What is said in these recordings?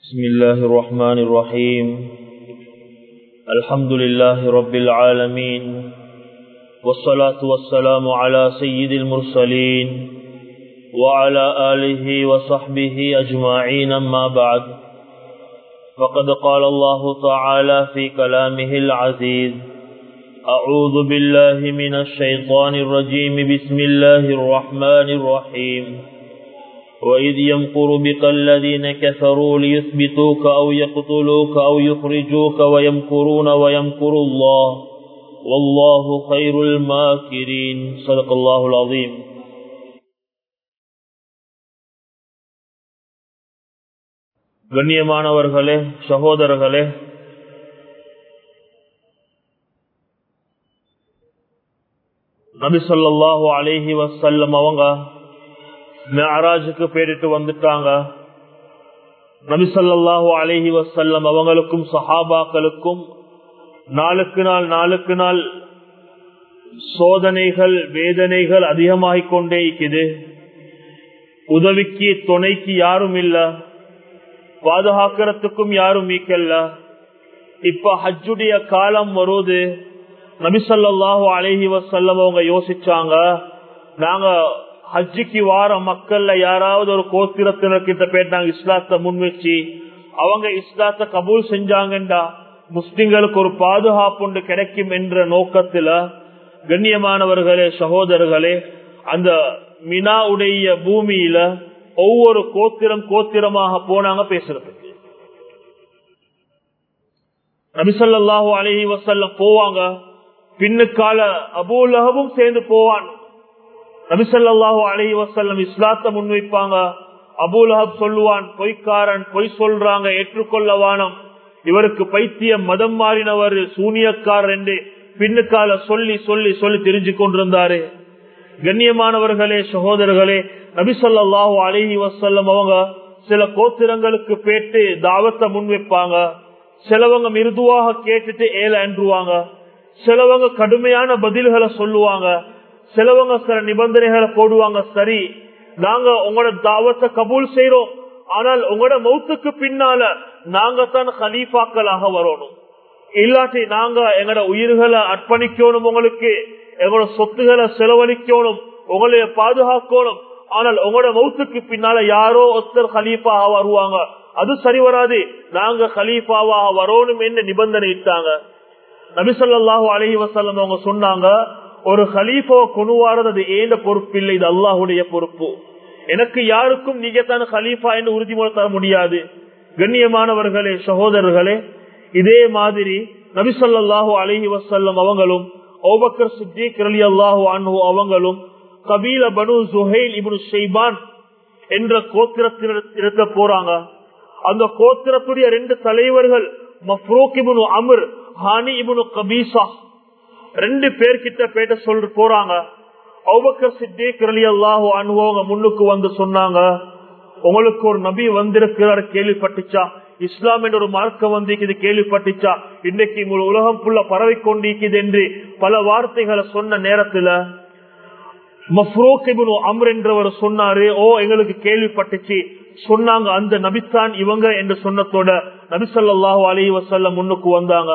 بسم الله الرحمن الرحيم الحمد لله رب العالمين والصلاة والسلام على سيد المرسلين وعلى آله وصحبه أجمعين أما بعد فقد قال الله تعالى في كلامه العزيز أعوذ بالله من الشيطان الرجيم بسم الله الرحمن الرحيم وإذ يمكر بك الذين كفروا ليثبتوك أو يقتلوك أو يخرجوك ويمكرون ويمكر الله والله خير الماكرين صدق الله العظيم கண்ணியமானவர்களே சகோதரர்களே நபி சொல்லாஹு அலேஹி வசல்லம் அவங்க மேராஜுக்கு பேரிட்டு வந்துட்டாங்க நபிசல்லாஹு அலஹி வசல்லம் அவங்களுக்கும் சஹாபாக்களுக்கும் நாளுக்கு நாள் நாளுக்கு நாள் சோதனைகள் வேதனைகள் அதிகமாகிக் கொண்டே இருக்குது உதவிக்கு துணைக்கு யாரும் இல்ல பாதுகாக்கிறதுக்கும் யாரும் மீக்கல்ல இப்ப ஹஜ்ஜுடைய காலம் வருது நபிசல்லாஹு அலஹி வசல்லம் அவங்க யோசிச்சாங்க நாங்க ஹஜ்ஜிக்கு வார மக்கள்ல யாராவது ஒரு கோத்திரத்தினர்கிட்ட போயிட்டாங்க இஸ்லாத்தை முன்வச்சு அவங்க இஸ்லாத்தை கபூல் செஞ்சாங்கண்டா முஸ்லிம்களுக்கு ஒரு பாதுகாப்பு கிடைக்கும் என்ற நோக்கத்துல கண்ணியமானவர்களே சகோதரர்களே அந்த மினாவுடைய பூமியில ஒவ்வொரு கோத்திரம் கோத்திரமாக போனாங்க பேசுறதுக்கு நபிசல்லாஹூ அலஹி வசல்லம் போவாங்க பின்னுக்கால அபூலகவும் சேர்ந்து போவான் நபிசல்லாஹு அலஹி வசல்லம் இஸ்லாத்த முன்வைப்பாங்க அபுலஹப் சொல்லுவான் பொய்க்காரன் பொய் சொல்றாங்க ஏற்றுக்கொள்ள வானம் இவருக்கு பைத்தியம் மதம் மாறினவர் சூனியக்காரர் என்று பின்னுக்கால சொல்லி சொல்லி சொல்லி தெரிஞ்சு கொண்டிருந்தாரு கண்ணியமானவர்களே சகோதரர்களே நபிசல்லாஹு அலஹி வசல்லம் அவங்க சில கோத்திரங்களுக்கு பேட்டு தாவத்தை முன்வைப்பாங்க சிலவங்க மிருதுவாக கேட்டுட்டு ஏல அன்றுவாங்க சிலவங்க கடுமையான பதில்களை சொல்லுவாங்க சிலவங்க சில நிபந்தனைகளை போடுவாங்க சரி நாங்க உங்களோட தாவத்தை கபூல் செய்யறோம் ஆனால் உங்களோட மௌத்துக்கு பின்னால நாங்க தான் ஹலீஃபாக்களாக வரணும் இல்லாட்டி நாங்க எங்களோட உயிர்களை அர்ப்பணிக்கணும் உங்களுக்கு எங்களோட சொத்துகளை செலவழிக்கணும் உங்களைய பாதுகாக்கணும் ஆனால் உங்களோட மௌத்துக்கு பின்னால யாரோ ஒருத்தர் ஹலீஃபாக வருவாங்க அது சரி வராது நாங்க ஹலீஃபாவாக வரணும் என்ன நிபந்தனை இட்டாங்க நபிசல்லாஹு அலஹி வசல்லம் அவங்க சொன்னாங்க ஒரு ஹலீஃபோ கொணுவாரது அது ஏந்த பொறுப்பு இல்லை இது அல்லாஹுடைய பொறுப்பு எனக்கு யாருக்கும் நீங்க தான் ஹலீஃபா என்று உறுதிமொழி தர முடியாது கண்ணியமானவர்களே சகோதரர்களே இதே மாதிரி நபிசல்லாஹு அலஹி வசல்லம் அவங்களும் ஓபக்கர் சித்திக் அலி அல்லாஹு அன்ஹு அவங்களும் கபீல பனு சுஹைல் இபுனு ஷெய்பான் என்ற கோத்திரத்தினத்த போறாங்க அந்த கோத்திரத்துடைய ரெண்டு தலைவர்கள் மஃப்ரூக் இபுனு அமர் ஹானி இபுனு கபீசா ரெண்டு பேர்கிட்ட பேட்ட சொல்ற போறாங்க அவுபக்கர் சித்திக் அலி அல்லாஹு அனுபவங்க முன்னுக்கு வந்து சொன்னாங்க உங்களுக்கு ஒரு நபி வந்திருக்கிறார் கேள்விப்பட்டுச்சா இஸ்லாம் என்ற ஒரு மார்க்க வந்து இது கேள்விப்பட்டுச்சா இன்னைக்கு உலகம் புள்ள பரவி கொண்டிருக்குது என்று பல வார்த்தைகளை சொன்ன நேரத்துல மஃப்ரோக் அம்ர் என்றவர் சொன்னாரு ஓ எங்களுக்கு கேள்விப்பட்டுச்சு சொன்னாங்க அந்த நபித்தான் இவங்க என்று சொன்னதோட நபிசல்லாஹு அலி வசல்லம் முன்னுக்கு வந்தாங்க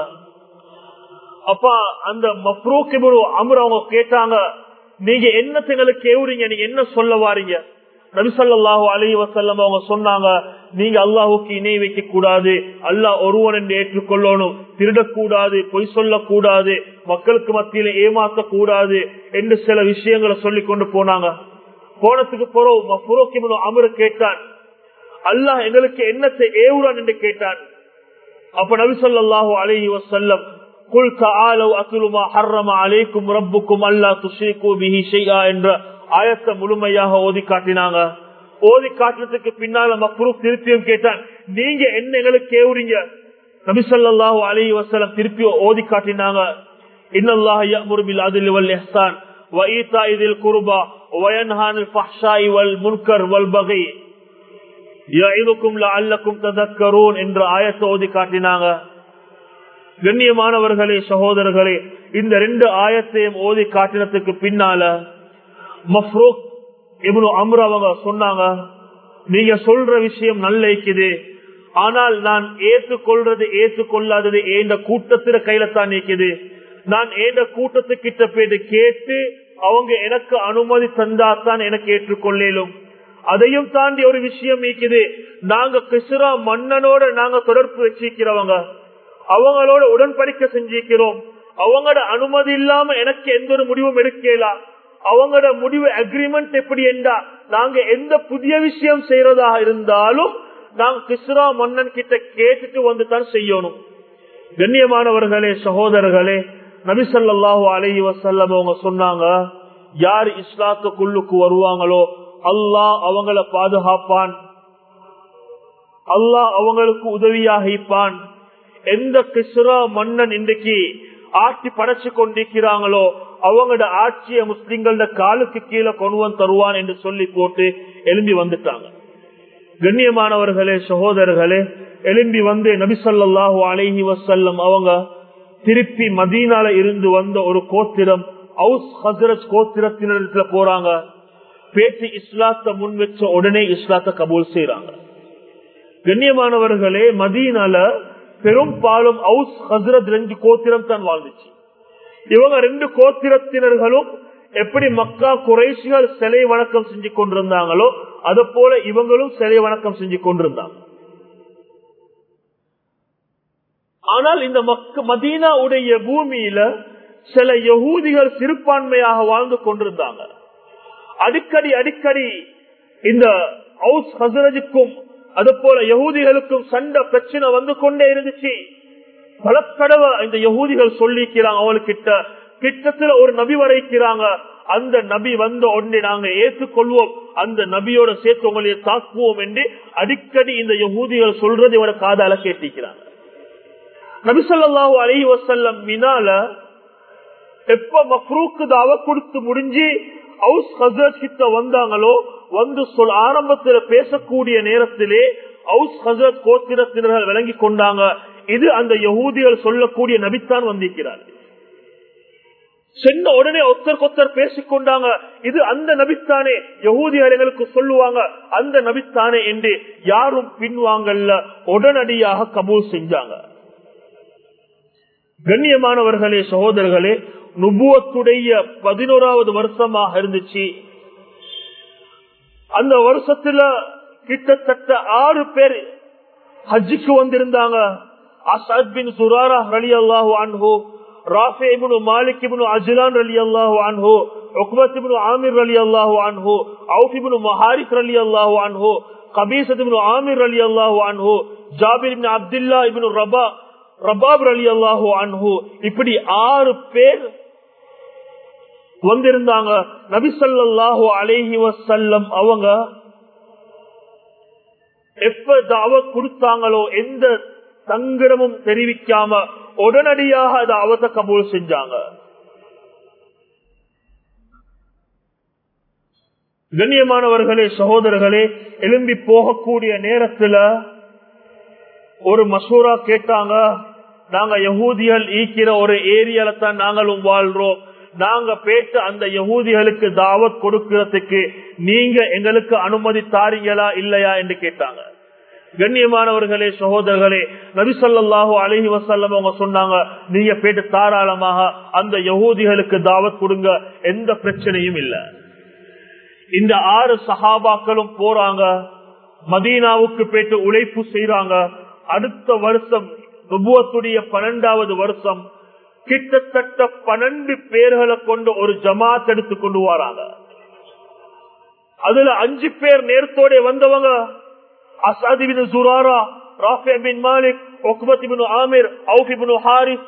அப்ப அந்த மப்ரூக் அமர் அவங்க கேட்டாங்க நீங்க என்னத்துங்களுக்கு கேவுறீங்க நீங்க என்ன சொல்ல வாரீங்க நபிசல்லாஹு அலி வசல்லம் அவங்க சொன்னாங்க நீங்க அல்லாஹுக்கு இணை வைக்க கூடாது அல்லாஹ் ஒருவன் என்று ஏற்றுக்கொள்ளணும் திருடக்கூடாது பொய் சொல்லக்கூடாது மக்களுக்கு மத்தியில ஏமாத்த கூடாது என்று சில விஷயங்களை சொல்லி கொண்டு போனாங்க போனதுக்கு பிறகு அமர கேட்டான் அல்லாஹ் எங்களுக்கு என்னத்தை ஏவுறான் என்று கேட்டான் அப்ப நபிசல்லாஹு அலஹி வசல்லம் குல் தாலவ் அத்துலுமா ஹர்ரமா அலைக்கும் ரப்புக்கும் அல்லா துஷிகு பிஹி ஷையா என்ற ஆயத்தை முழுமையாக ஓதி காட்டினாங்க ஓதி காட்டுறதுக்கு பின்னால மக்ரூப் திருப்பியும் கேட்டான் நீங்க என்ன எங்களுக்கு கேவுறீங்க நபிசல்லாஹு அலி வசலம் திருப்பி ஓதி காட்டினாங்க இன்னல்லாஹ் யஅமுரு பில் அத்லி வல் இஹ்சான் வ ஈதாஇ தில் குர்பா வ யன்ஹா அனில் ஃபஹ்ஷாஇ வல் முன்கர் வல் பகி யஇதுக்கும் லஅல்லக்கும் ததக்கரூன் என்ற ஆயத்தை ஓதி காட்டினாங்க கண்ணியமானவர்களே சகோதரர்களே இந்த ரெண்டு ஆயத்தையும் ஓதி காட்டினத்துக்கு பின்னால மஃப்ரூக் இவனு அம்ரு அவங்க சொன்னாங்க நீங்க சொல்ற விஷயம் நல்ல இருக்குது ஆனால் நான் ஏற்றுக்கொள்றது ஏற்றுக்கொள்ளாதது ஏந்த கூட்டத்தில கையில தான் நிற்குது நான் ஏந்த கூட்டத்துக்கிட்ட போயிட்டு கேட்டு அவங்க எனக்கு அனுமதி தந்தாத்தான் எனக்கு ஏற்றுக்கொள்ளலும் அதையும் தாண்டி ஒரு விஷயம் இருக்குது நாங்க கிருஷ்ணா மன்னனோட நாங்க தொடர்பு வச்சிருக்கிறவங்க அவங்களோட உடன்படிக்கை செஞ்சிருக்கிறோம் அவங்களோட அனுமதி இல்லாம எனக்கு எந்த ஒரு முடிவும் எடுக்கலாம் அவங்களோட முடிவு அக்ரிமெண்ட் எப்படி என்றா நாங்க எந்த புதிய விஷயம் செய்யறதா இருந்தாலும் நாங்க கிருஷ்ணா மன்னன் கிட்ட கேட்டுட்டு வந்து தான் செய்யணும் கண்ணியமானவர்களே சகோதரர்களே நபிசல்லாஹு அலஹி வசல்லம் அவங்க சொன்னாங்க யார் இஸ்லாத்துக்குள்ளுக்கு வருவாங்களோ அல்லாஹ் அவங்கள பாதுகாப்பான் அல்லாஹ் அவங்களுக்கு உதவியாக இருப்பான் எந்த கிஸ்ரா மன்னன் இன்றைக்கு ஆட்சி படைச்சு கொண்டிருக்கிறாங்களோ அவங்களோட ஆட்சிய முஸ்லிம்களோட காலுக்கு கீழே கொண்டு தருவான் என்று சொல்லி போட்டு எழும்பி வந்துட்டாங்க கண்ணியமானவர்களே சகோதரர்களே எழும்பி வந்து நபிசல்லாஹு அலஹி வசல்லம் அவங்க திருப்பி மதீனால இருந்து வந்த ஒரு கோத்திரம் அவுஸ் ஹசரத் கோத்திரத்தினத்துல போறாங்க பேச்சு இஸ்லாத்தை முன் வச்ச உடனே இஸ்லாத்தை கபூல் செய்யறாங்க கண்ணியமானவர்களே மதீனால பெரும்பாலும் அவுஸ் ஹசரத் ரெண்டு கோத்திரம் தான் வாழ்ந்துச்சு இவங்க ரெண்டு கோத்திரத்தினர்களும் எப்படி மக்கா குறைசிகள் சிலை வணக்கம் செஞ்சு கொண்டிருந்தாங்களோ அது போல இவங்களும் சிலை வணக்கம் செஞ்சு கொண்டிருந்தாங்க ஆனால் இந்த மக்க மதீனா உடைய பூமியில சில யகூதிகள் சிறுபான்மையாக வாழ்ந்து கொண்டிருந்தாங்க அடிக்கடி அடிக்கடி இந்த ஹவுஸ் ஹசரஜுக்கும் அது போல யகூதிகளுக்கும் சண்டை பிரச்சனை வந்து கொண்டே இருந்துச்சு பல தடவை இந்த யகூதிகள் சொல்லிக்கிறாங்க அவளுக்கிட்ட கிட்டத்துல ஒரு நபி வரைக்கிறாங்க அந்த நபி வந்த உடனே நாங்க ஏற்றுக்கொள்வோம் அந்த நபியோட சேர்த்து உங்களைய தாக்குவோம் என்று அடிக்கடி இந்த யகூதிகள் சொல்றது இவட காதால கேட்டிக்கிறாங்க நபிசல்லாஹூ அலி வசல்லம் மினால எப்ப மக்ரூக்கு தாவ கொடுத்து முடிஞ்சு ஹவுஸ் ஹசரத் கிட்ட வந்தாங்களோ வந்து சொல் ஆரம்பத்தில் பேசக்கூடிய நேரத்திலே ஹவுஸ் ஹசரத் கோத்திரத்தினர்கள் விளங்கி கொண்டாங்க இது அந்த யகூதிகள் சொல்லக்கூடிய நபித்தான் வந்திருக்கிறார் சென்ற உடனே ஒத்தர் கொத்தர் பேசிக்கொண்டாங்க இது அந்த நபித்தானே யகூதிகள் எங்களுக்கு சொல்லுவாங்க அந்த நபித்தானே என்று யாரும் பின்வாங்கல்ல உடனடியாக கபூல் செஞ்சாங்க கண்ணியமானவர்களே சகோதரர்களே நுபுவத்துடைய பதினோராவது வருஷமாக இருந்துச்சு அந்த வருஷத்துல கிட்டத்தட்ட ஆறு பேர் ஹஜ்ஜுக்கு வந்திருந்தாங்க அசத் பின் சுராரா ரலி அல்லாஹு அன்ஹோ ராஃபே இப்னு மாலிக் இப்னு அஜ்லான் ரலி அல்லாஹு அன்ஹோ உக்பத் இப்னு ஆமிர் ரலி அல்லாஹு அன்ஹோ அவுஃப் இப்னு மஹாரிக் ரலி அல்லாஹு அன்ஹோ கபீசத் இப்னு ஆமிர் ரலி அல்லாஹு அன்ஹோ ஜாபிர் இப்னு அப்துல்லா இப்னு ரபா ரபாப் அலி அல்லாஹு அன்ஹு இப்படி ஆறு பேர் வந்திருந்தாங்க நபிசல்லாஹு அலேஹி வசல்லம் அவங்க எப்ப தாவ கொடுத்தாங்களோ எந்த தங்கிரமும் தெரிவிக்காம உடனடியாக அதை அவத்த கபூல் செஞ்சாங்க கண்ணியமானவர்களே சகோதரர்களே எழும்பி போகக்கூடிய நேரத்துல ஒரு மசூரா கேட்டாங்க நாங்க யகூதிகள் ஈக்கிற ஒரு ஏரியால தான் நாங்களும் வாழ்றோம் நாங்க பேச அந்த யகூதிகளுக்கு தாவத் கொடுக்கிறதுக்கு நீங்க எங்களுக்கு அனுமதி தாரீங்களா இல்லையா என்று கேட்டாங்க கண்ணியமானவர்களே சகோதரர்களே நபிசல்லாஹு அலஹி வசல்லம் அவங்க சொன்னாங்க நீங்க பேட்டு தாராளமாக அந்த யகூதிகளுக்கு தாவத் கொடுங்க எந்த பிரச்சனையும் இல்ல இந்த ஆறு சஹாபாக்களும் போறாங்க மதீனாவுக்கு போயிட்டு உழைப்பு செய்யறாங்க அடுத்த வருஷம் நுபுவத்துடைய பன்னெண்டாவது வருஷம் கிட்டத்தட்ட பன்னெண்டு பேர்களை கொண்டு ஒரு ஜமாத் எடுத்து கொண்டு வராங்க அதுல அஞ்சு பேர் நேரத்தோட வந்தவங்க Asad bin Zurara Rafi bin Malik Uqbah bin Amir Awf bin Haris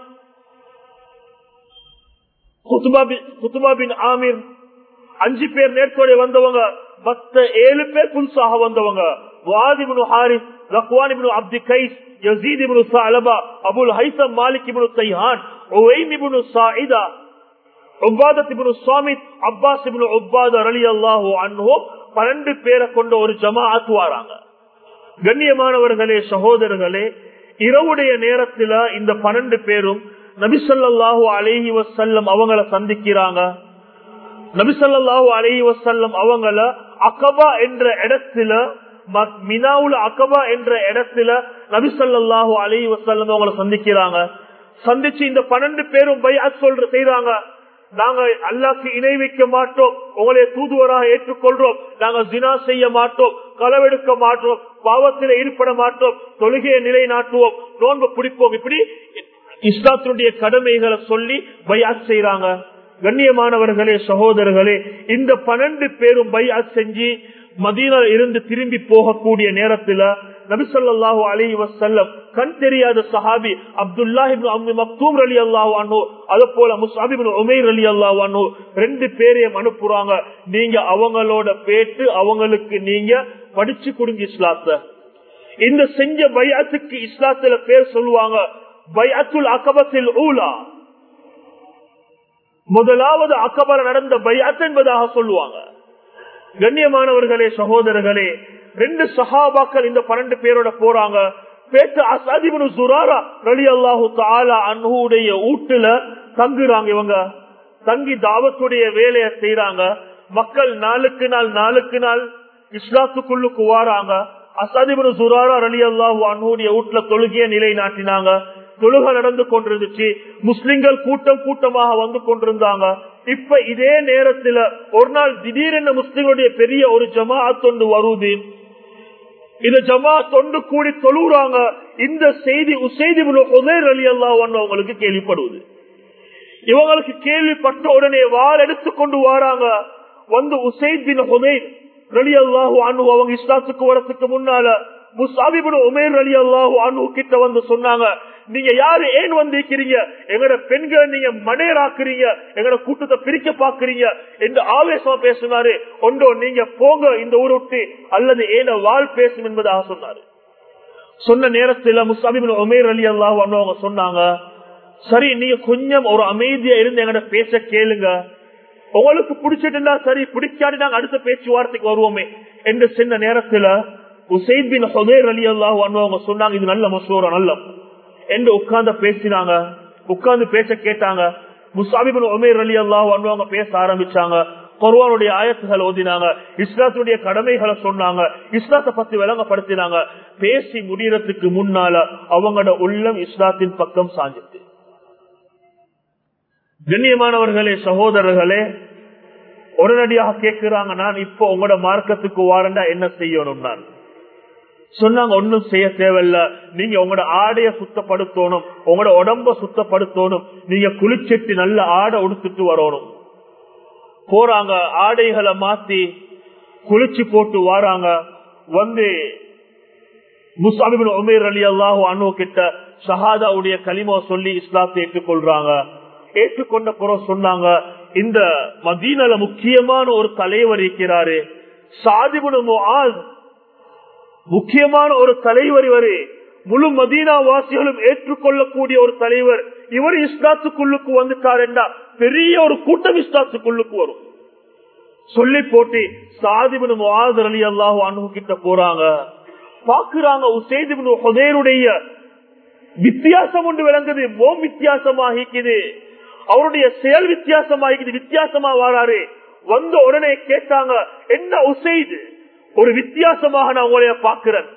Qutbah bin Aamir அஞ்சு பேர் நேர்த்தோட வந்தவங்க மத்த ஏழு பேர் புதுசாக வந்தவங்க வாதிபின் ஹாரிஸ் லக்வான் ibn Abdi Qais Yazid ibn Thalaba Abul Haitham Malik ibn Taihan Uwaim ibn Saida Ubadah ibn Samit Abbas ibn Ubadah ரலியல்லாஹு அன்ஹு 12 பேரை கொண்ட ஒரு ஜமாஅத் வராங்க கண்ணியமானவர்களே சகோதரர்களே இரவுடைய நேரத்துல இந்த பன்னெண்டு பேரும் நபிசல்லாஹு அலேஹி வசல்லம் அவங்கள சந்திக்கிறாங்க நபிசல்லாஹு அலேஹி வசல்லம் அவங்கள அகபா என்ற இடத்துல மினாவுல அகபா என்ற இடத்துல நபிசல்லாஹு அலி வசல்லம் அவங்களை சந்திக்கிறாங்க சந்திச்சு இந்த பன்னெண்டு பேரும் பையாத் சொல்ற செய்யறாங்க நாங்க அல்லாக்கு இணை வைக்க மாட்டோம் உங்களை தூதுவராக ஏற்றுக்கொள்றோம் நாங்க ஜினா செய்ய மாட்டோம் களவெடுக்க மாட்டோம் பாவத்தில் ஈடுபட மாட்டோம் தொழுகையை நிலைநாட்டுவோம் நோன்பு பிடிப்போம் இப்படி இஸ்லாத்தினுடைய கடமைகளை சொல்லி பையாத் செய்யறாங்க கண்ணியமானவர்களே சகோதரர்களே இந்த பன்னெண்டு பேரும் பையாத் செஞ்சு மதீனா இருந்து திரும்பி போகக்கூடிய நேரத்துல நபிசல்லாஹு அலி வசல்லம் கண் தெரியாத சஹாபி அப்துல்லாஹி மக்தூம் அலி அல்லாஹ் அனு அது போல முசாபிபின் உமேர் அலி அல்லாஹ் அனு ரெண்டு பேரையும் அனுப்புறாங்க நீங்க அவங்களோட பேட்டு அவங்களுக்கு நீங்க படிச்சு கொடுங்க இஸ்லாத்த இந்த செஞ்ச பையாத்துக்கு இஸ்லாத்துல பேர் சொல்லுவாங்க பையாத்துல் அகபத்தில் ஊலா முதலாவது அக்கபர நடந்த பையாத் என்பதாக சொல்லுவாங்க கண்ணியமானவர்களே சகோதரர்களே ரெண்டு சஹாபாக்கள் இந்த பன்னெண்டு பேரோட போறாங்க பேச்சு அசாதிபனு சுராரா ரலி அல்லாஹு தாலா அன்ஹுடைய ஊட்டுல தங்குறாங்க இவங்க தங்கி தாவத்துடைய வேலையை செய்யறாங்க மக்கள் நாளுக்கு நாள் நாளுக்கு நாள் இஸ்லாத்துக்குள்ளுக்கு வாராங்க அசாதிபனு சுராரா ரலி அல்லாஹு அன்ஹுடைய வீட்டுல தொழுகைய நிலை நாட்டினாங்க தொழுகை நடந்து கொண்டிருந்துச்சு முஸ்லிம்கள் கூட்டம் கூட்டமாக வந்து கொண்டிருந்தாங்க இப்ப இதே நேரத்துல ஒரு நாள் திடீரென முஸ்லிம்களுடைய பெரிய ஒரு ஜமாத் தொண்டு வருது இந்த ஜமா தொண்டு கூடி தொழுறாங்க இந்த செய்தி உசைதி உதயர் அலி அல்லா அவங்களுக்கு கேள்விப்படுவது இவங்களுக்கு கேள்விப்பட்ட உடனே வார் எடுத்துக்கொண்டு வராங்க வந்து உசைத் பின் ஹுதைன் ரலி அல்லாஹு அனு அவங்க இஸ்லாத்துக்கு வரத்துக்கு முன்னால முசாபிபின் உமேர் அலி அல்லாஹு அனு கிட்ட வந்து சொன்னாங்க நீங்க யாரு ஏன் வந்திருக்கிறீங்க எங்கட பெண்களை நீங்க மனையராக்குறீங்க எங்கட கூட்டத்தை பிரிக்க பாக்குறீங்க என்று ஆவேசமா பேசினாரு ஒன்றோ நீங்க போங்க இந்த ஊரை விட்டு அல்லது ஏன வாழ் பேசும் என்பதாக சொன்னாரு சொன்ன நேரத்தில் முசாபிபின் உமேர் அலி அல்லாஹு அனு அவங்க சொன்னாங்க சரி நீங்க கொஞ்சம் ஒரு அமைதியா இருந்து எங்கட பேச கேளுங்க உங்களுக்கு பிடிச்சிட்டு சரி பிடிக்காடி நாங்க அடுத்த பேச்சுவார்த்தைக்கு வருவோமே என்று சின்ன நேரத்துல உசைத் பின் ஹுதேர் அலி அல்லாஹ் அவங்க சொன்னாங்க இது நல்ல மசூரா நல்ல என்று உட்கார்ந்து பேசினாங்க உட்கார்ந்து பேச கேட்டாங்க முசாபிபின் உமேர் அலி அல்லாஹ் அவங்க பேச ஆரம்பிச்சாங்க குர்வானுடைய ஆயத்துகள் ஓதினாங்க இஸ்லாத்துடைய கடமைகளை சொன்னாங்க இஸ்லாத்தை பத்தி விளங்கப்படுத்தினாங்க பேசி முடியறதுக்கு முன்னால அவங்களோட உள்ளம் இஸ்லாத்தின் பக்கம் சாஞ்சிட்டு கண்ணியமானவர்களே சகோதரர்களே உடனடியாக கேட்கிறாங்க நான் இப்போ உங்களோட மார்க்கத்துக்கு வாரண்டா என்ன செய்யணும் நான் சொன்னாங்க ஒன்னும் செய்ய தேவையில்ல நீங்க உங்களோட ஆடைய சுத்தப்படுத்தணும் உங்களோட உடம்ப சுத்தப்படுத்தணும் நீங்க குளிச்சிட்டு நல்ல ஆடை உடுத்துட்டு வரணும் போறாங்க ஆடைகளை மாத்தி குளிச்சு போட்டு வாராங்க வந்து முசாபிபின் உமேர் அலி அல்லாஹு அனு கிட்ட ஷஹாதாவுடைய களிமோ சொல்லி இஸ்லாத்தை ஏற்றுக்கொள்றாங்க ஏற்றுக்கொண்ட புறம் சொன்னாங்க இந்த மதீனல முக்கியமான ஒரு தலைவர் இருக்கிறாரு சாதிபுன முஆஸ் முக்கியமான ஒரு தலைவர் இவரு முழு மதீனா வாசிகளும் ஏற்றுக்கொள்ளக்கூடிய ஒரு தலைவர் இவர் இஸ்லாத்துக்குள்ளுக்கு வந்துட்டார் என்றா பெரிய ஒரு கூட்டம் இஸ்லாத்துக்குள்ளுக்கு வரும் சொல்லி போட்டு சாதிபின் முஆஸ் அலி அல்லாஹு அனு கிட்ட போறாங்க பாக்குறாங்க உசேதிபின் ஹுதைருடைய வித்தியாசம் ஒன்று விளங்குது மோம் வித்தியாசமாகிக்குது அவருடைய செயல் வித்தியாசமாகிக்குது வித்தியாசமா வராரு வந்த உடனே கேட்டாங்க என்ன உசைது ஒரு வித்தியாசமாக நான் உங்களைய பாக்குறேன்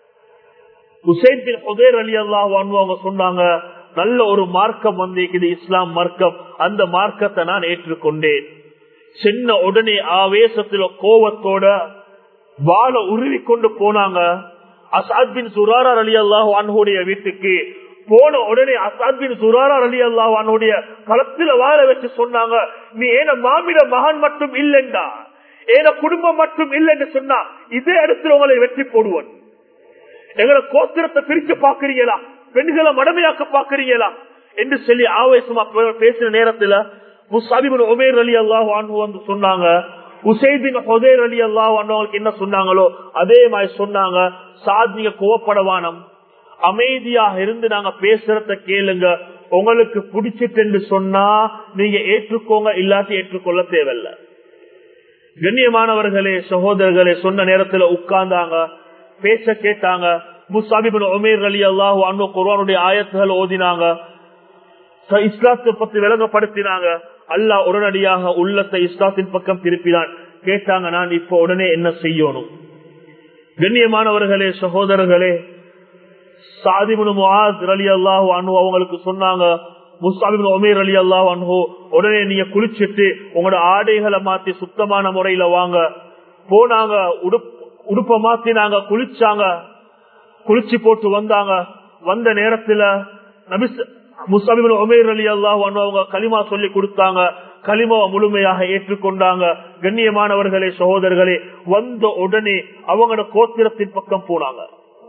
உசைத் பின் உதேர் அலி அல்லாஹ் அவங்க சொன்னாங்க நல்ல ஒரு மார்க்கம் வந்திருக்குது இஸ்லாம் மார்க்கம் அந்த மார்க்கத்தை நான் ஏற்றுக்கொண்டேன் சின்ன உடனே ஆவேசத்துல கோவத்தோட வாழ உருவி கொண்டு போனாங்க அசாத் பின் சுராரா அலி அல்லாஹ் அன்ஹுடைய வீட்டுக்கு போன உடனே அசாத் பின் சுராரா அலி அல்லாஹ் அன்ஹுடைய களத்துல வாழ வச்சு சொன்னாங்க நீ ஏன மாமிட மகன் மட்டும் இல்லைண்டா ஏன குடும்பம் மட்டும் இல்லைன்னு சொன்னா இதே இடத்துல உங்களை வெற்றி போடுவன் எங்களை கோத்திரத்தை பிரிக்க பாக்குறீங்களா பெண்களை மடமையாக்க பாக்குறீங்களா என்று சொல்லி ஆவேசமா பேசின நேரத்துல முசாபிபின் உமேர் அலி அல்லாஹ் வந்து சொன்னாங்க உசைபின் ஹொதேர் அலி அல்லாஹ் அவங்களுக்கு என்ன சொன்னாங்களோ அதே மாதிரி சொன்னாங்க சாத் நீங்க கோவப்படவானம் அமைதியாக இருந்து நாங்க பேசுறத கேளுங்க உங்களுக்கு பிடிச்சிட்டு சொன்னா நீங்க ஏற்றுக்கோங்க இல்லாட்டி ஏற்றுக்கொள்ள தேவையில்லை கண்ணியமானவர்களே சகோதரர்களே சொன்ன நேரத்துல உட்கார்ந்தாங்க பேச கேட்டாங்க முசாபிபின் உமேர் அலி அல்லாஹு அண்ணு குர்வானுடைய ஆயத்துகள் ஓதினாங்க இஸ்லாத்தை பத்தி விளங்கப்படுத்தினாங்க அல்லாஹ் உடனடியாக உள்ளத்தை இஸ்லாத்தின் பக்கம் திருப்பினான் கேட்டாங்க நான் இப்ப உடனே என்ன செய்யணும் கண்ணியமானவர்களே சகோதரர்களே சாதிபுன் முஆஸ் ரலி அல்லாஹு அன்ஹு அவங்களுக்கு சொன்னாங்க முஸ்தாபின் ஒமேர் அலி அல்லாஹ் அன்ஹு உடனே நீங்க குளிச்சிட்டு உங்களோட ஆடைகளை மாத்தி சுத்தமான முறையில வாங்க போனாங்க உடுப் உடுப்ப மாத்தி நாங்க குளிச்சாங்க குளிச்சு போட்டு வந்தாங்க வந்த நேரத்துல நபிஸ் முஸ்தாபின் ஒமேர் அலி அல்லாஹ் அன்ஹு அவங்க களிமா சொல்லி கொடுத்தாங்க களிமாவை முழுமையாக ஏற்றுக்கொண்டாங்க கண்ணியமானவர்களே சகோதரர்களே வந்த உடனே அவங்களோட கோத்திரத்தின் பக்கம் போனாங்க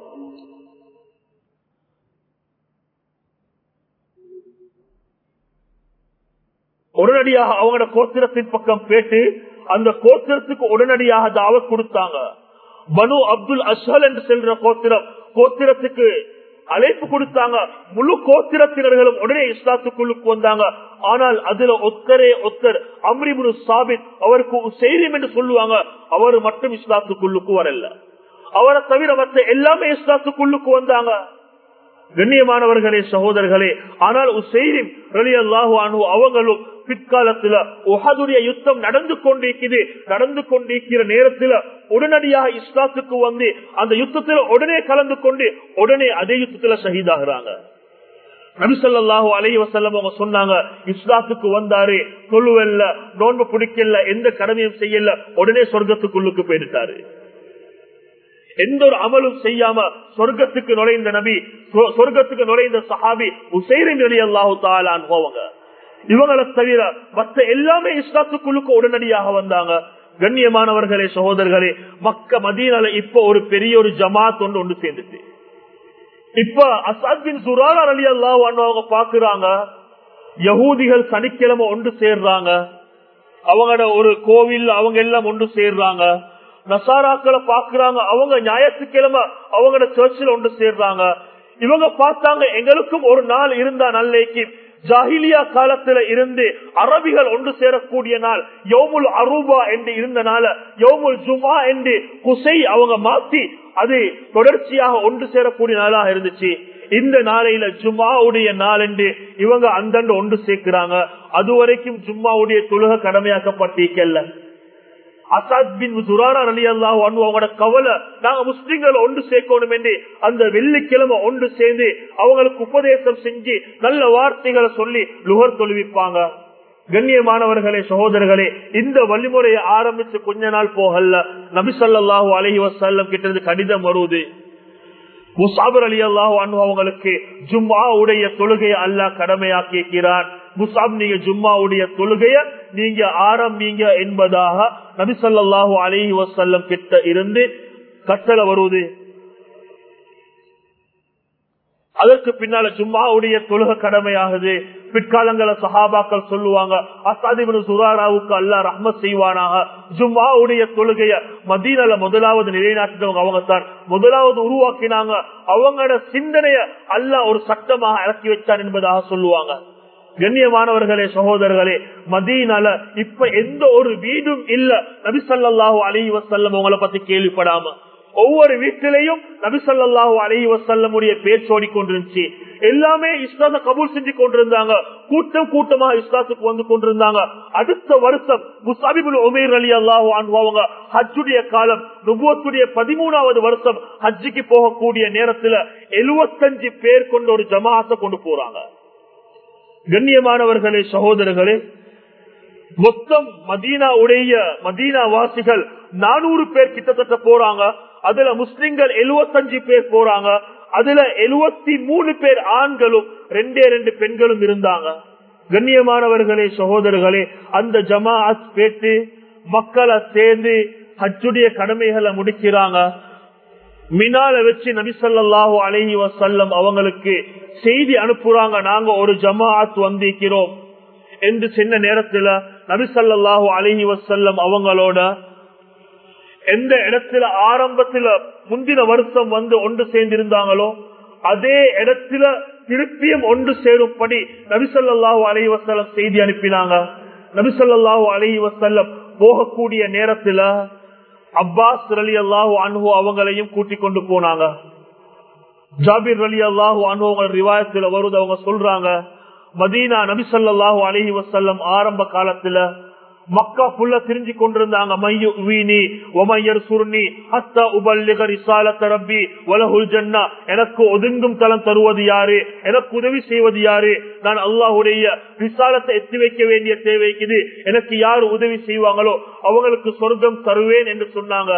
உடனடியாக அவங்களோட கோத்திரத்தின் பக்கம் பேட்டு அந்த கோத்திரத்துக்கு உடனடியாக தாவத் கொடுத்தாங்க பனு அப்துல் அஸ்ஹல் என்று செல்ற கோத்திரம் கோத்திரத்துக்கு அழைப்பு கொடுத்தாங்க முழு கோத்திரத்தினர்களும் உடனே இஸ்லாத்துக்குள்ளுக்கு வந்தாங்க ஆனால் அதுல ஒத்தரே ஒத்தர் அம்ரிபுரு சாபித் அவருக்கு செய்தியம் என்று சொல்லுவாங்க அவர் மட்டும் இஸ்லாத்துக்குள்ளுக்கு வரல அவரை தவிர மற்ற எல்லாமே இஸ்லாத்துக்குள்ளுக்கு வந்தாங்க கண்ணியமானவர்களே சகோதரர்களே ஆனால் உசைரின் ரலி அல்லாஹு அனு அவங்களும் பிற்காலத்துல உஹதுடைய யுத்தம் நடந்து கொண்டிருக்குது நடந்து கொண்டிருக்கிற நேரத்துல உடனடியாக இஸ்லாத்துக்கு வந்து அந்த யுத்தத்துல உடனே கலந்து கொண்டு உடனே அதே யுத்தத்துல ஷஹீதாகிறாங்க நபிசல்லாஹு அலைய வசல்லம் அவங்க சொன்னாங்க இஸ்லாத்துக்கு வந்தாரு தொழுவல்ல நோன்பு பிடிக்கல எந்த கடமையும் செய்யல உடனே சொர்க்கத்துக்குள்ளுக்கு போயிட்டாரு எந்த ஒரு அமலும் செய்யாம சொர்க்கத்துக்கு நுழைந்த நபி சொர்க்கத்துக்கு நுழைந்த சஹாபி உசைரின் நிலை அல்லாஹு தாலான் போவாங்க இவங்களை தவிர மற்ற எல்லாமே இஸ்லாத்துக்குள்ளுக்கு உடனடியாக வந்தாங்க கண்ணியமானவர்களே சகோதரர்களே மக்க மதீனால இப்ப ஒரு பெரிய ஒரு ஜமாத் ஒன்று ஒன்று சேர்ந்துச்சு இப்ப அசாத்தின் சுரான அலி அல்லாஹ் அவங்க பாக்குறாங்க யகூதிகள் சனிக்கிழமை ஒன்று சேர்றாங்க அவங்களோட ஒரு கோவில் அவங்க எல்லாம் ஒன்று சேர்றாங்க நசாராக்களை பாக்குறாங்க அவங்க ஞாயிற்றுக்கிழமை அவங்களோட சர்ச்சில் ஒன்று சேர்றாங்க இவங்க பார்த்தாங்க எங்களுக்கும் ஒரு நாள் இருந்தா நல்லைக்கு ஜாகிலியா காலத்துல இருந்து அரபிகள் ஒன்று சேரக்கூடிய நாள் யோமுல் அரூபா என்று இருந்தனால யோமுல் ஜுமா என்று குசை அவங்க மாத்தி அது தொடர்ச்சியாக ஒன்று சேரக்கூடிய நாளாக இருந்துச்சு இந்த நாளையில ஜும்மாவுடைய நாள் என்று இவங்க அந்தண்டு ஒன்று சேர்க்கிறாங்க அது வரைக்கும் ஜும்மாவுடைய தொழுக கடமையாக்கப்பட்டிருக்கல அசாத் பின் சுரானா அலி அல்லாஹ் அவங்களோட கவலை நாங்க முஸ்லிம்கள் ஒன்று சேர்க்கணும் என்று அந்த வெள்ளிக்கிழமை ஒன்று சேர்ந்து அவங்களுக்கு உபதேசம் செஞ்சு நல்ல வார்த்தைகளை சொல்லி லுகர் தொழுவிப்பாங்க கண்ணியமானவர்களே சகோதரர்களே இந்த வழிமுறையை ஆரம்பிச்சு கொஞ்ச நாள் போகல நபிசல்லாஹூ அலஹி வசல்லம் கிட்ட கடிதம் வருவது முசாபர் அலி அல்லாஹ் அவங்களுக்கு ஜும்மாவுடைய தொழுகையை அல்லாஹ் கடமையாக்கி இருக்கிறான் முசாப் நீங்க ஜும்மாவுடைய தொழுகைய நீங்க ஆரம்பிங்க என்பதாக நபிசல்லாஹு அலஹி வசல்லம் கிட்ட இருந்து கட்டளை வருவது அதற்கு பின்னால ஜும்மாவுடைய தொழுக கடமையாகுது பிற்காலங்கள சஹாபாக்கள் சொல்லுவாங்க அசாதிபுன் சுராராவுக்கு அல்லா ரஹ்மத் செய்வானாக ஜும்மாவுடைய தொழுகைய மதீனல முதலாவது நிலைநாட்டினவங்க அவங்க தான் முதலாவது உருவாக்கினாங்க அவங்களோட சிந்தனைய அல்லா ஒரு சட்டமாக இறக்கி வச்சான் என்பதாக சொல்லுவாங்க கண்ணியமானவர்களே சகோதரர்களே மதீனால இப்ப எந்த ஒரு வீடும் இல்ல நபிசல்லாஹு அலி வசல்லம் உங்களை பத்தி கேள்விப்படாம ஒவ்வொரு வீட்டிலையும் நபிசல்லாஹு அலி வசல்லமுடைய பேச்சு ஓடிக்கொண்டிருந்துச்சு எல்லாமே இஸ்லாத்தை கபூல் செஞ்சு கொண்டிருந்தாங்க கூட்டம் கூட்டமா இஸ்லாத்துக்கு வந்து கொண்டிருந்தாங்க அடுத்த வருஷம் முசாபிபுல் உமேர் அலி அல்லாஹு அவங்க ஹஜ்ஜுடைய காலம் நுபுவத்துடைய பதிமூணாவது வருஷம் ஹஜ்ஜுக்கு போகக்கூடிய நேரத்துல எழுபத்தஞ்சு பேர் கொண்ட ஒரு ஜமாத்தை கொண்டு போறாங்க கண்ணியமானவர்களே சகோதரர்களே மொத்தம் மதீனா உடைய மதீனா வாசிகள் நானூறு பேர் கிட்டத்தட்ட போறாங்க அதுல முஸ்லிம்கள் எழுபத்தஞ்சு பேர் போறாங்க அதுல எழுபத்தி மூணு பேர் ஆண்களும் ரெண்டே ரெண்டு பெண்களும் இருந்தாங்க கண்ணியமானவர்களே சகோதரர்களே அந்த ஜமாஅத் பேட்டு மக்களை சேர்ந்து ஹஜ்ஜுடைய கடமைகளை முடிக்கிறாங்க மினால வச்சு நபிசல்லாஹு அலஹி வசல்லம் அவங்களுக்கு செய்தி அனுப்புறாங்க நாங்க ஒரு ஜமாஅத் வந்திருக்கிறோம் என்று சின்ன நேரத்துல நபிசல்லாஹு அலஹி வசல்லம் அவங்களோட எந்த இடத்துல ஆரம்பத்துல முந்தின வருஷம் வந்து ஒன்று சேர்ந்திருந்தாங்களோ அதே இடத்துல திருப்பியும் ஒன்று சேரும்படி நபிசல்லாஹு அலஹி வசல்லம் செய்தி அனுப்பினாங்க நபிசல்லாஹு அலஹி வசல்லம் போகக்கூடிய நேரத்துல அப்பாஸ் அலி அல்லாஹு அனுகு அவங்களையும் கூட்டிக் கொண்டு போனாங்க ஜாபிர் அலி அல்லாஹு அனுகு ரிவாயத்துல வருது அவங்க சொல்றாங்க மதீனா நபிசல்லாஹு அலஹி வசல்லம் ஆரம்ப காலத்துல மக்கா புல்ல திரிஞ்சு கொண்டிருந்தாங்க மையு வீணி ஒமையர் சுருணி ஹத்தா உபல்லிக ரிசாலத்த ரப்பி வலகுல் ஜன்னா எனக்கு ஒதுங்கும் தலம் தருவது யாரு எனக்கு உதவி செய்வது யாரு நான் அல்லாஹுடைய ரிசாலத்தை எத்தி வைக்க வேண்டிய தேவைக்குது எனக்கு யார் உதவி செய்வாங்களோ அவங்களுக்கு சொர்க்கம் தருவேன் என்று சொன்னாங்க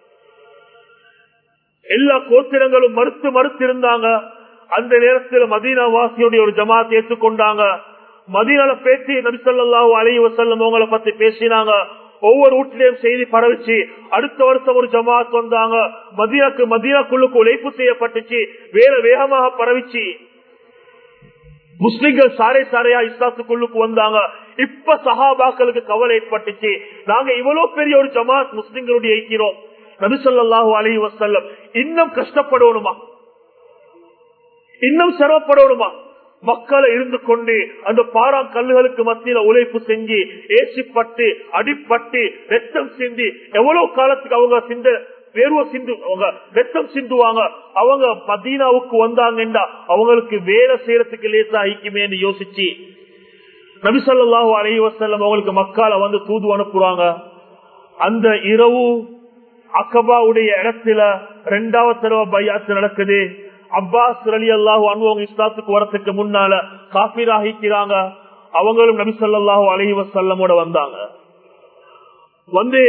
எல்லா கோத்திரங்களும் மறுத்து மறுத்து இருந்தாங்க அந்த நேரத்தில் மதீனா வாசியுடைய ஒரு ஜமாத் ஏற்றுக்கொண்டாங்க மதீனால பேச்சு நபிசல்லாஹு அலி வசல்லம் அவங்கள பத்தி பேசினாங்க ஒவ்வொரு வீட்டிலையும் செய்தி பரவிச்சு அடுத்த வருஷம் ஒரு ஜமாத் வந்தாங்க மதீனாக்கு மதீனாக்குள்ளுக்கு உழைப்பு செய்யப்பட்டுச்சு வேற வேகமாக பரவிச்சு முஸ்லிம்கள் சாரை சாரையா இஸ்லாத்துக்குள்ளுக்கு வந்தாங்க இப்ப சஹாபாக்களுக்கு கவலை ஏற்பட்டுச்சு நாங்க இவ்வளவு பெரிய ஒரு ஜமாத் முஸ்லிம்களுடைய இருக்கிறோம் நபிசல்லாஹு அலி வசல்லம் இன்னும் கஷ்டப்படணுமா இன்னும் சிரமப்படணுமா மக்களை இருந்து கொண்டு அந்த பாறாங்கல்லுகளுக்கு மத்தியில உழைப்பு செஞ்சு ஏசிப்பட்டு அடிப்பட்டு ரத்தம் சிந்தி எவ்வளவு காலத்துக்கு அவங்க சிந்த வேர்வை சிந்து அவங்க ரத்தம் சிந்துவாங்க அவங்க மதீனாவுக்கு வந்தாங்கன்னா அவங்களுக்கு வேலை செய்யறதுக்கு லேசா ஐக்குமேன்னு யோசிச்சு நபிசல்லாஹு அலி வசல்லம் அவங்களுக்கு மக்கால வந்து தூது அனுப்புறாங்க அந்த இரவு அக்கபாவுடைய இடத்துல ரெண்டாவது தடவை பையாத்து நடக்குது அப்பாஸ் அலி அல்லாஹு அனுபவங்க இஸ்லாத்துக்கு வரத்துக்கு முன்னால காப்பீராகிக்கிறாங்க அவங்களும் நபி சொல்லாஹு அலஹி வசல்லமோட வந்தாங்க வந்து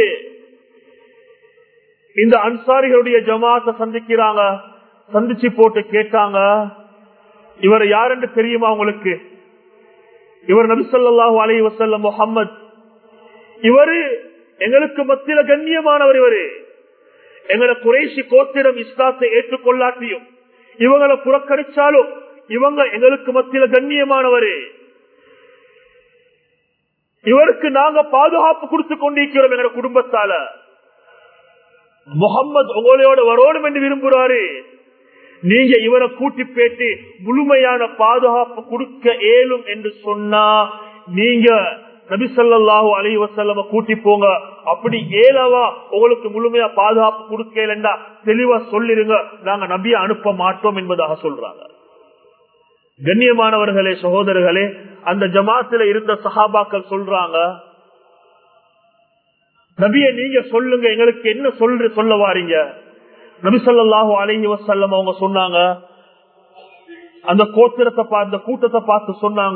இந்த அன்சாரிகளுடைய ஜமாத்தை சந்திக்கிறாங்க சந்திச்சு போட்டு கேட்டாங்க இவர் யாருன்னு தெரியுமா உங்களுக்கு இவர் நபி சொல்லாஹு அலஹி வசல்லம் முகம்மது இவரு எங்களுக்கு மத்தியில கண்ணியமானவர் இவரு எங்களை குறைசி கோத்திரம் இஸ்லாத்தை ஏற்றுக்கொள்ளாட்டியும் இவங்களை புறக்கணிச்சாலும் இவங்க எங்களுக்கு மத்தியில கண்ணியமானவரு இவருக்கு நாங்க பாதுகாப்பு கொடுத்து கொண்டிருக்கிறோம் எங்க குடும்பத்தால முகம்மது உங்களோட வரணும் என்று விரும்புறாரு நீங்க இவரை கூட்டி பேட்டி முழுமையான பாதுகாப்பு கொடுக்க இயலும் என்று சொன்னா நீங்க நபிசல்லாஹு அலி வசல்லம கூட்டி போங்க அப்படி ஏலவா உங்களுக்கு முழுமையா பாதுகாப்பு கொடுக்கலண்டா தெளிவா சொல்லிருங்க நாங்க நபிய அனுப்ப மாட்டோம் என்பதாக சொல்றாங்க கண்ணியமானவர்களே சகோதரர்களே அந்த ஜமாத்துல இருந்த சஹாபாக்கள் சொல்றாங்க நபிய நீங்க சொல்லுங்க எங்களுக்கு என்ன சொல்ற சொல்ல வாரீங்க நபிசல்லாஹு அலஹி வசல்லம் அவங்க சொன்னாங்க அந்த கோத்திரத்தை அந்த கூட்டத்தை பார்த்து சொன்னாங்க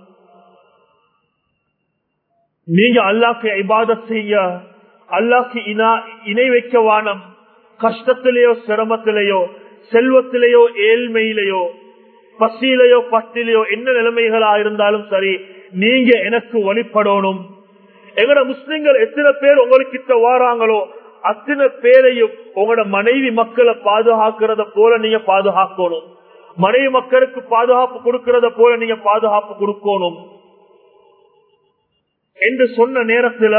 நீங்க அல்லாக்கு இபாதத் செய்ய அல்லாக்கு இணை வைக்க வானம் கஷ்டத்திலேயோ சிரமத்திலேயோ செல்வத்திலேயோ ஏழ்மையிலேயோ பசியிலையோ பட்டிலையோ என்ன நிலைமைகளா இருந்தாலும் சரி நீங்க எனக்கு வழிபடணும் எங்கட முஸ்லிம்கள் எத்தனை பேர் உங்களுக்கு வாராங்களோ அத்தனை பேரையும் உங்களோட மனைவி மக்களை பாதுகாக்கிறத போல நீங்க பாதுகாக்கணும் மனைவி மக்களுக்கு பாதுகாப்பு கொடுக்கறத போல நீங்க பாதுகாப்பு கொடுக்கணும் என்று சொன்ன நேரத்துல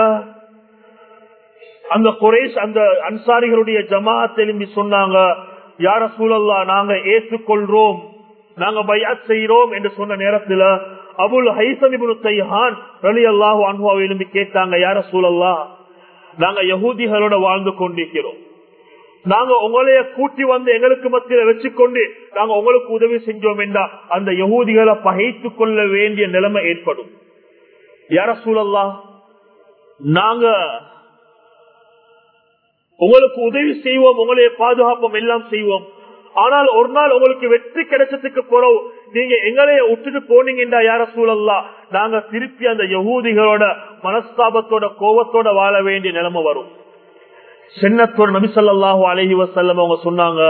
அந்த குரேஷ் அந்த அன்சாரிகளுடைய ஜமா திரும்பி சொன்னாங்க யார சூழல்லா நாங்க ஏற்றுக்கொள்றோம் நாங்க பயாத் செய்யறோம் என்று சொன்ன நேரத்துல அபுல் ஹைசனிபுன் ரலி அல்லாஹு அனுபவம் எழும்பி கேட்டாங்க யார சூழல்லா நாங்க யகூதிகளோட வாழ்ந்து கொண்டிருக்கிறோம் நாங்க உங்களைய கூட்டி வந்து எங்களுக்கு மத்தியில வச்சுக்கொண்டு நாங்க உங்களுக்கு உதவி செஞ்சோம் என்றா அந்த யகூதிகளை பகைத்துக் கொள்ள வேண்டிய நிலைமை ஏற்படும் யார சூழல்லா நாங்க உங்களுக்கு உதவி செய்வோம் உங்களைய பாதுகாப்போம் எல்லாம் செய்வோம் ஆனால் ஒரு நாள் உங்களுக்கு வெற்றி கிடைச்சதுக்கு பிறகு நீங்க எங்களைய விட்டுட்டு போனீங்கடா யார சூழல்லா நாங்க திருப்பி அந்த யகூதிகளோட மனஸ்தாபத்தோட கோபத்தோட வாழ வேண்டிய நிலைமை வரும் சின்னத்தோட நபிசல்லாஹு அலஹி வசல்லம் அவங்க சொன்னாங்க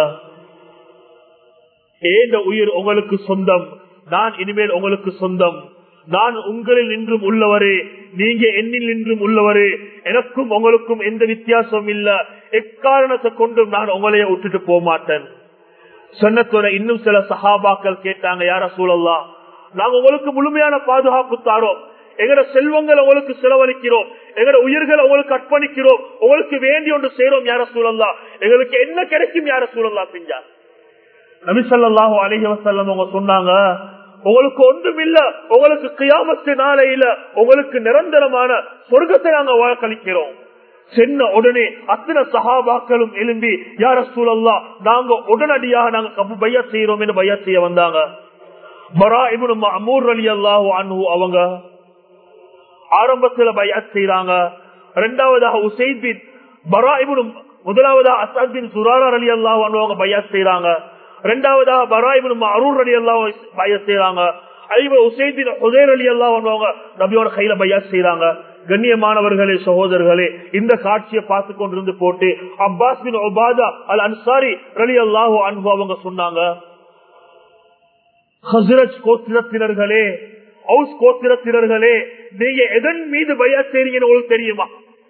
ஏந்த உயிர் உங்களுக்கு சொந்தம் நான் இனிமேல் உங்களுக்கு சொந்தம் நான் உங்களில் நின்றும் உள்ளவரே நீங்க என்னில் நின்றும் உள்ளவரே எனக்கும் உங்களுக்கும் எந்த வித்தியாசம் இல்ல எக்காரணத்தை கொண்டும் நான் உங்களைய விட்டுட்டு போக மாட்டேன் சொன்னத்தோட இன்னும் சில சஹாபாக்கள் கேட்டாங்க யார சூழல்லா நாங்க உங்களுக்கு முழுமையான பாதுகாப்பு தாரோம் எங்கட செல்வங்கள் உங்களுக்கு செலவழிக்கிறோம் எங்கட உயிர்களை உங்களுக்கு அர்ப்பணிக்கிறோம் உங்களுக்கு வேண்டி ஒன்று செய்யறோம் யார சூழல்லா எங்களுக்கு என்ன கிடைக்கும் யார சூழல்லா செஞ்சா நபிசல்லாஹு அலிஹி வசல்லம் அவங்க சொன்னாங்க உங்களுக்கு ஒன்றும் இல்ல உங்களுக்கு கியாமத்து நாளையில உங்களுக்கு நிரந்தரமான சொர்க்கத்தை நாங்க வாக்களிக்கிறோம் சென்ன உடனே அத்தனை சகாபாக்களும் எழும்பி யார சூழல்லா நாங்க உடனடியாக நாங்க கபு பையா செய்யறோம் என்று பையா செய்ய வந்தாங்க பரா இவனு அமூர் அலி அல்லாஹு அனு அவங்க ஆரம்பத்துல பையாத் செய்யறாங்க இரண்டாவதாக உசைத் பின் பராயிபுன் முதலாவதா அசாத் பின் சுராரா அலி அல்லாஹ் அவங்க பையாத் செய்யறாங்க இரண்டாவதாக பராயிபுன் அரூர் அலி அல்லாஹ் பையாத் செய்யறாங்க ஐவர் உசைத் பின் உதேர் அலி அல்லாஹ் அவங்க நபியோட கையில பையாத் செய்யறாங்க கண்ணியமானவர்களே சகோதரர்களே இந்த காட்சியை பார்த்து கொண்டிருந்து போட்டு அப்பாஸ் பின் ஒபாதா அல் அன்சாரி ரலி அல்லாஹு அன்பு அவங்க சொன்னாங்க ஹசரத் கோத்திரத்தினர்களே ஹவுஸ் கோத்திரத்தினர்களே நீங்க எதன் மீது பயா செய்றீங்கன்னு உங்களுக்கு தெரியுமா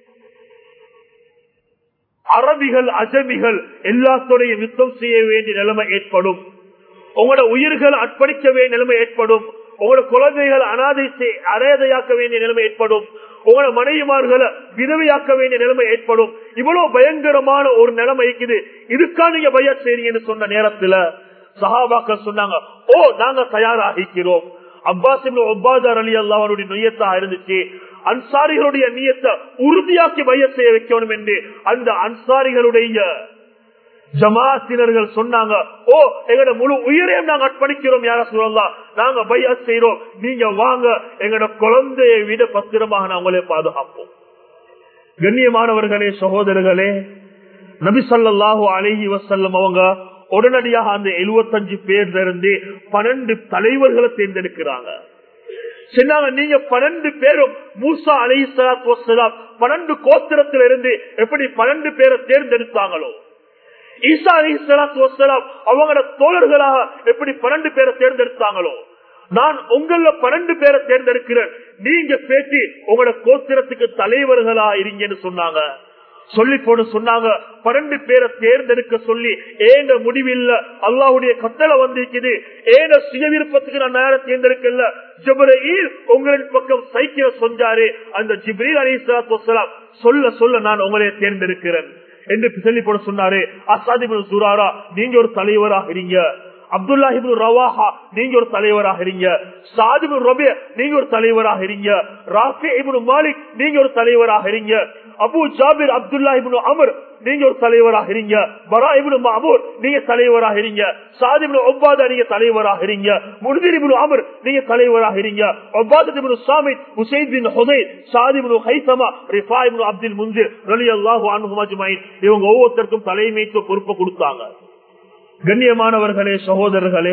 அரபிகள் அஜமிகள் எல்லாத்தோடைய யுத்தம் செய்ய வேண்டிய நிலைமை ஏற்படும் உங்களோட உயிர்கள் அர்ப்பணிக்க வேண்டிய நிலைமை ஏற்படும் உங்களோட குழந்தைகள் அனாதை அனாதையாக்க வேண்டிய நிலைமை ஏற்படும் உங்களோட மனைவிமார்களை விதவையாக்க வேண்டிய நிலைமை ஏற்படும் இவ்வளவு பயங்கரமான ஒரு நிலைமை இருக்குது இதுக்கா நீங்க பய செய்றீங்கன்னு சொன்ன நேரத்துல சஹாபாக்கள் சொன்னாங்க ஓ நாங்க தயாராகிக்கிறோம் அப்பாஸ் ஒப்பாதார் அலி அல்லாவனுடைய நொய்யத்தா இருந்துச்சு அன்சாரிகளுடைய நீயத்தை உறுதியாக்கி பய செய்ய வைக்கணும் என்று அந்த அன்சாரிகளுடைய ஜமாத்தினர்கள் சொன்னாங்க ஓ எங்கட முழு உயிரையும் நாங்க அர்ப்பணிக்கிறோம் யார சொல்லலாம் நாங்க பையா செய்யறோம் நீங்க வாங்க எங்கட குழந்தையை விட பத்திரமாக நாங்களே பாதுகாப்போம் கண்ணியமானவர்களே சகோதரர்களே நபிசல்லாஹு அலஹி வசல்லம் அவங்க உடனடியாக அந்த எழுபத்தஞ்சு பேர்ல இருந்து பன்னெண்டு தலைவர்களை தேர்ந்தெடுக்கிறாங்க சொன்னாங்க நீங்க பன்னெண்டு பேரும் மூசா அலி சலாத் பன்னெண்டு கோத்திரத்தில இருந்து எப்படி பன்னெண்டு பேரை தேர்ந்தெடுத்தாங்களோ ஈசா அலி சலாத்து வசலாம் அவங்களோட தோழர்களாக எப்படி பன்னெண்டு பேரை தேர்ந்தெடுத்தாங்களோ நான் உங்கள பன்னெண்டு பேரை தேர்ந்தெடுக்கிறேன் நீங்க பேசி உங்களோட கோத்திரத்துக்கு தலைவர்களா இருங்கன்னு சொன்னாங்க சொல்லி போன சொன்னாங்க பன்னெண்டு பேரை தேர்ந்தெடுக்க சொல்லி ஏங்க முடிவில்ல அல்லாவுடைய கட்டளை வந்திருக்குது ஏங்க சுய விருப்பத்துக்கு நான் நேரம் தேர்ந்தெடுக்கல ஜிப்ரீல் உங்களின் பக்கம் சைக்கிர சொன்னாரு அந்த ஜிப்ரீல் அலி வசலாம் சொல்ல சொல்ல நான் உங்களை தேர்ந்தெடுக்கிறேன் என்று சொல்லி போட சொன்னாரு அசாதிபுல் சுராரா நீங்க ஒரு தலைவராக இருங்க அப்துல்லாஹிபு ரவாஹா நீங்க ஒரு தலைவராக இருங்க சாதிபு ரபே நீங்க ஒரு தலைவராக இருங்க ராஃபி இபுன் மாலிக் நீங்க ஒரு தலைவராக இருங்க அபு ஜாபிர் அப்துல்லா இபுன் அமர் நீங்க ஒரு தலைவராக இருங்க பரா இபுன் மாமூர் நீங்க தலைவராக இருங்க சாதிபுன் ஒப்பாதா நீங்க தலைவராக இருங்க முன்திர் இபுன் அமர் நீங்க தலைவராக இருங்க ஒப்பாதத் இபுன் சாமித் உசைத் பின் ஹுதைர் சாதிபுன் ஹைசமா ரிஃபா இபுன் அப்துல் முன்திர் ரலியல்லாஹு அன்ஹும் அஜ்மஈன் இவங்க ஒவ்வொருத்தருக்கும் தலைமைத்துவ பொறுப்பை கொடுத்தாங்க கண்ணியமானவர்களே சகோதரர்களே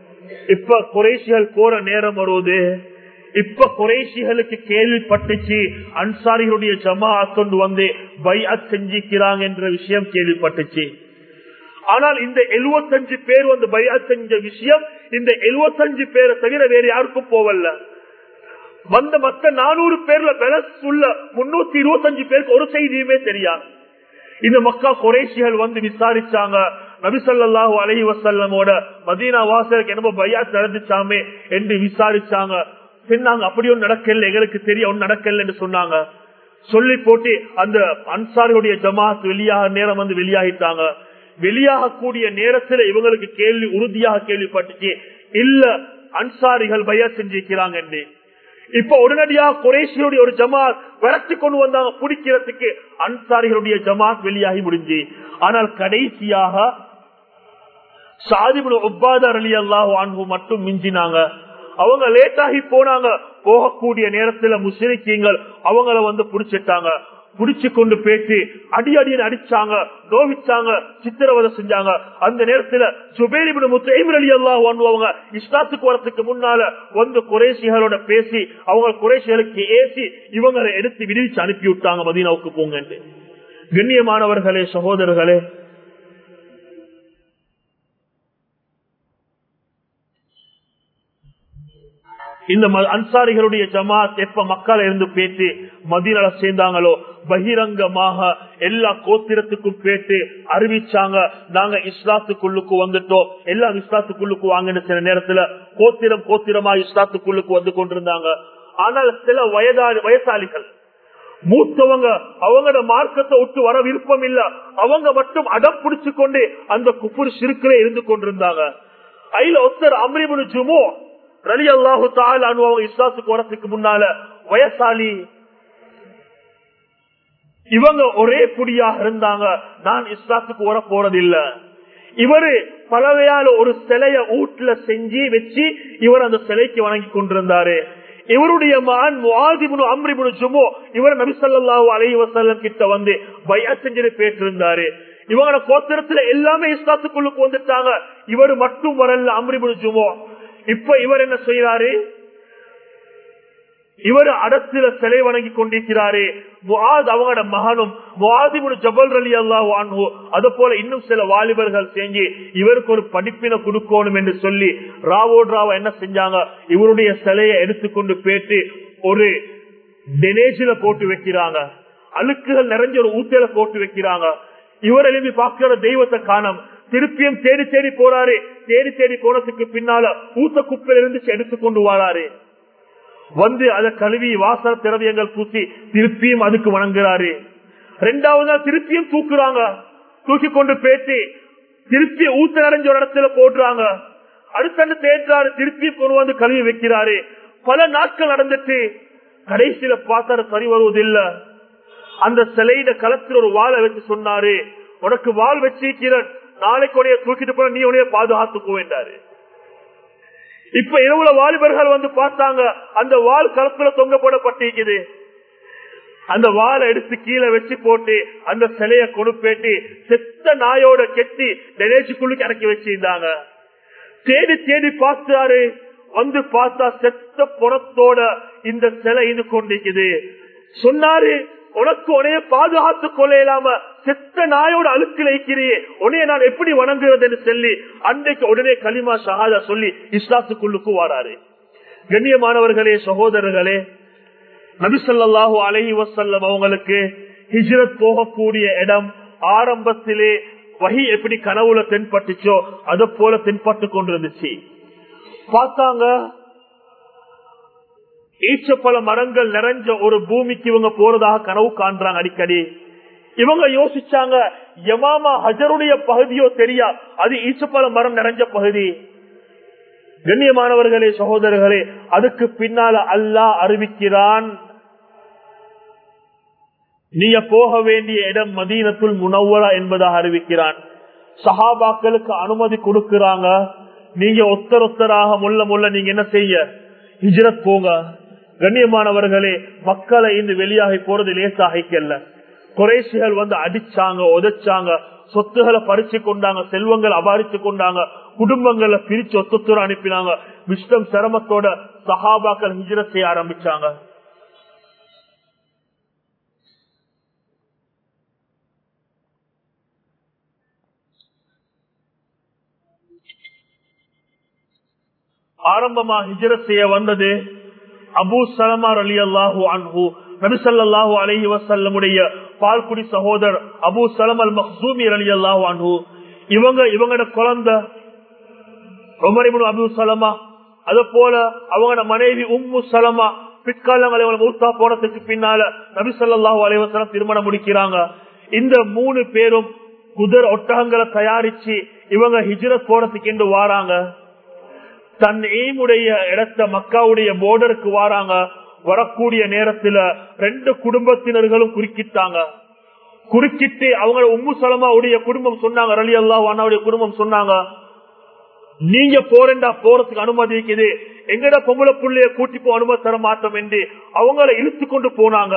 இப்ப குறைசிகள் போற நேரம் வருவது இப்ப குறைசிகளுக்கு கேள்விப்பட்டுச்சு அன்சாரிகளுடைய ஜமா கொண்டு வந்து பைஅத் செஞ்சிக்கிறாங்க என்ற விஷயம் கேள்விப்பட்டுச்சு ஆனால் இந்த எழுபத்தஞ்சு பேர் வந்து பைஅத் செஞ்ச விஷயம் இந்த எழுபத்தஞ்சு பேரை தவிர வேற யாருக்கும் போவல்ல வந்த மத்த நானூறு பேர்ல பெலஸ் உள்ள முன்னூத்தி இருபத்தஞ்சு பேருக்கு ஒரு செய்தியுமே தெரியாது இந்த மக்கா குறைசிகள் வந்து விசாரிச்சாங்க நபிசல்லாஹு அலஹி வசல்லமோட மதீனா வாசலுக்கு என்னமோ பையா நடந்துச்சாமே என்று விசாரிச்சாங்க பின்னாங்க அப்படியும் நடக்கல எங்களுக்கு தெரிய ஒன்னும் நடக்கல என்று சொன்னாங்க சொல்லி போட்டு அந்த அன்சாரியுடைய ஜமாத் வெளியாக நேரம் வந்து வெளியாகிட்டாங்க வெளியாக கூடிய நேரத்துல இவங்களுக்கு கேள்வி உறுதியாக கேள்விப்பட்டுச்சு இல்ல அன்சாரிகள் பையா செஞ்சிருக்கிறாங்க என்று இப்ப உடனடியாக குறைசியுடைய ஒரு ஜமாத் விரட்டி கொண்டு வந்தாங்க பிடிக்கிறதுக்கு அன்சாரிகளுடைய ஜமாத் வெளியாகி முடிஞ்சு ஆனால் கடைசியாக சாதிபுல ஒப்பாதார் அலி அல்லாஹு அன்பு மட்டும் மிஞ்சினாங்க அவங்க லேட்டாகி போனாங்க போகக்கூடிய நேரத்துல முஸ்லிக்கீங்கள் அவங்கள வந்து புடிச்சிட்டாங்க புடிச்சு கொண்டு பேசி அடி அடின்னு அடிச்சாங்க நோவிச்சாங்க சித்திரவதை செஞ்சாங்க அந்த நேரத்துல சுபேரிபுன் முத்தைம் அலி அல்லாஹ் அவங்க இஸ்லாத்துக்கு வரத்துக்கு முன்னால வந்து குறைசிகளோட பேசி அவங்க குறைசிகளுக்கு ஏசி இவங்களை எடுத்து விடுவிச்சு அனுப்பி விட்டாங்க மதீனாவுக்கு போங்க கண்ணியமானவர்களே சகோதரர்களே இந்த அன்சாரிகளுடைய ஜமாத் எப்ப மக்கள் இருந்து பேசி மதினால சேர்ந்தாங்களோ பகிரங்கமாக எல்லா கோத்திரத்துக்கும் பேட்டு அறிவிச்சாங்க நாங்க இஸ்லாத்துக்குள்ளுக்கு வந்துட்டோம் எல்லாம் இஸ்லாத்துக்குள்ளுக்கு வாங்கின சில நேரத்துல கோத்திரம் கோத்திரமா இஸ்லாத்துக்குள்ளுக்கு வந்து கொண்டிருந்தாங்க ஆனால் சில வயதாளி வயசாளிகள் மூத்தவங்க அவங்களோட மார்க்கத்தை விட்டு வர விருப்பம் இல்ல அவங்க மட்டும் அடம் பிடிச்சு கொண்டு அந்த குப்புர் சிறுக்கிலே இருந்து கொண்டிருந்தாங்க அதுல ஒருத்தர் அம்ரிபுனு ஜுமோ ரலி அல்லாஹு அவங்க இஸ்லாத்துக்கு வரத்துக்கு முன்னால வயசாலி இவங்க ஒரே குடியாக இருந்தாங்க நான் இஸ்லாத்துக்கு வர போறதில்லை இவரு பலவையால ஒரு சிலைய வீட்டுல செஞ்சு வச்சு இவர் அந்த சிலைக்கு வணங்கி கொண்டிருந்தாரு இவருடைய மகன் முஆதிபுனு அம்ரிபுனு ஜுமோ இவர் நபிசல்லாஹு அலைஹி வஸல்லம் கிட்ட வந்து பையா செஞ்சு பேட்டிருந்தாரு இவங்களோட கோத்திரத்துல எல்லாமே இஸ்லாத்துக்குள்ளுக்கு வந்துட்டாங்க இவர் மட்டும் வரல அம்ரிபுனு ஜுமோ இப்ப இவர் என்ன செய்யறாரு இவர் அடத்துல சிலை வணங்கி கொண்டிருக்கிறாரு முஆத் அவங்களோட மகனும் முஆதிபுனு ஜபல் அலி அல்லாஹ் வான்ஹு அது போல இன்னும் சில வாலிபர்கள் செஞ்சு இவருக்கு ஒரு படிப்பினை கொடுக்கணும் என்று சொல்லி ராவோட் ராவ என்ன செஞ்சாங்க இவருடைய சிலையை எடுத்துக்கொண்டு போயிட்டு ஒரு டெனேஜில போட்டு வைக்கிறாங்க அழுக்குகள் நிறைஞ்ச ஒரு ஊத்தியில போட்டு வைக்கிறாங்க இவர் எழுப்பி பார்க்கிற தெய்வத்தை காணம் திருப்பியும் தேடி தேடி போறாரு தேடி தேடி போனதுக்கு பின்னால ஊத்த குப்பையில இருந்து எடுத்துக்கொண்டு வராரு வந்து அதை கழுவி வாசன திரவியங்கள் பூசி திருப்பியும் அதுக்கு வணங்குறாரு ரெண்டாவது நாள் திருப்பியும் தூக்குறாங்க தூக்கி கொண்டு பேசி திருப்பி ஊத்த நிறைஞ்ச ஒரு இடத்துல போடுறாங்க அடுத்த தேற்றாரு திருப்பி கொண்டு வந்து கழுவி வைக்கிறாரு பல நாட்கள் நடந்துட்டு கடைசியில பார்த்தாரு சரி வருவதில்லை அந்த சிலையில களத்தில் ஒரு வாழை வச்சு சொன்னாரு உனக்கு வால் வச்சிருக்கிறேன் நாளைக்கு உடைய தூக்கிட்டு போன நீ உடைய பாதுகாத்துக்கோ என்றாரு இப்ப இரவுல வாலிபர்கள் வந்து பார்த்தாங்க அந்த வால் களத்துல தொங்க போடப்பட்டிருக்குது அந்த வாழை எடுத்து கீழே வச்சு போட்டு அந்த சிலைய கொடுப்பேட்டி செத்த நாயோட கெட்டி டெனேஜுக்குள்ளுக்கு இறக்கி வச்சிருந்தாங்க தேடி தேடி பார்த்தாரு வந்து பார்த்தா செத்த புறத்தோட இந்த சிலை இது கொண்டிருக்குது சொன்னாரு உனக்கு உனைய பாதுகாத்துக் கொள்ள இல்லாம செத்த நாயோட அழுக்கில் இருக்கிறியே உனைய நான் எப்படி வணங்குறதுன்னு சொல்லி அன்றைக்கு உடனே களிமா ஷஹாதா சொல்லி இஸ்லாத்துக்குள்ளுக்கு வாராரு கண்ணியமானவர்களே சகோதரர்களே நபிசல்லாஹு அலஹி வசல்லம் அவங்களுக்கு ஹிஜ்ரத் போகக்கூடிய இடம் ஆரம்பத்திலே வகி எப்படி கனவுல தென்பட்டுச்சோ அத போல தென்பட்டு கொண்டிருந்துச்சு பார்த்தாங்க ஈச்சப்பழ மரங்கள் நிறைஞ்ச ஒரு பூமிக்கு இவங்க போறதாக கனவு காண்றாங்க அடிக்கடி இவங்க யோசிச்சாங்க யமாமா ஹஜருடைய பகுதியோ தெரியா அது ஈச்சப்பழ மரம் நிறைஞ்ச பகுதி கண்ணியமானவர்களே சகோதரர்களே அதுக்கு பின்னால அல்லாஹ் அறிவிக்கிறான் நீங்க போக வேண்டிய இடம் மதீனத்துள் முனவரா என்பதாக அறிவிக்கிறான் சஹாபாக்களுக்கு அனுமதி கொடுக்கிறாங்க நீங்க ஒத்தர் ஒத்தராக முள்ள முள்ள நீங்க என்ன செய்ய ஹிஜ்ரத் போங்க கண்ணியமானவர்களே மக்களை இந்த வெளியாகி போறது லேசாகிக்கல்ல குறைசிகள் வந்து அடிச்சாங்க உதைச்சாங்க சொத்துகளை பறிச்சு கொண்டாங்க செல்வங்கள் அபாரிச்சு கொண்டாங்க குடும்பங்களை பிரிச்சு ஒத்தத்தூர அனுப்பினாங்க விஷ்டம் சிரமத்தோட சஹாபாக்கள் ஹிஜ்ரத் செய்ய ஆரம்பிச்சாங்க ஆரம்பமா ஹிஜரத் செய்ய வந்தது அபு சலமார் அலி அல்லாஹூ அன்ஹு நபிசல்லாஹு அலஹி வசல்லமுடைய பால்குடி சகோதரர் அபு சலம் அல் மஹூமி அலி அல்லாஹூ அன்ஹு இவங்க இவங்களோட குழந்தை உமரிபுன் அபு சலமா அது போல அவங்களோட மனைவி உம்மு சலமா பிற்காலங்கள் இவங்க மூத்தா போனதுக்கு பின்னால நபிசல்லாஹு அலைவசலம் திருமணம் முடிக்கிறாங்க இந்த மூணு பேரும் குதிர் ஒட்டகங்களை தயாரிச்சு இவங்க ஹிஜ்ரத் போறதுக்கு என்று வாராங்க தன் எய்முடைய இடத்த மக்காவுடைய போர்டருக்கு வாராங்க வரக்கூடிய நேரத்துல ரெண்டு குடும்பத்தினர்களும் குறுக்கிட்டாங்க குறுக்கிட்டு அவங்க உம்மு சலமாவுடைய குடும்பம் சொன்னாங்க ரலி அல்லா அண்ணாவுடைய குடும்பம் சொன்னாங்க நீங்க போறேன்டா போறதுக்கு அனுமதி இருக்குது எங்கட பொம்பளை புள்ளைய கூட்டி போ அனுமதி தர மாட்டோம் என்று அவங்கள இழுத்து கொண்டு போனாங்க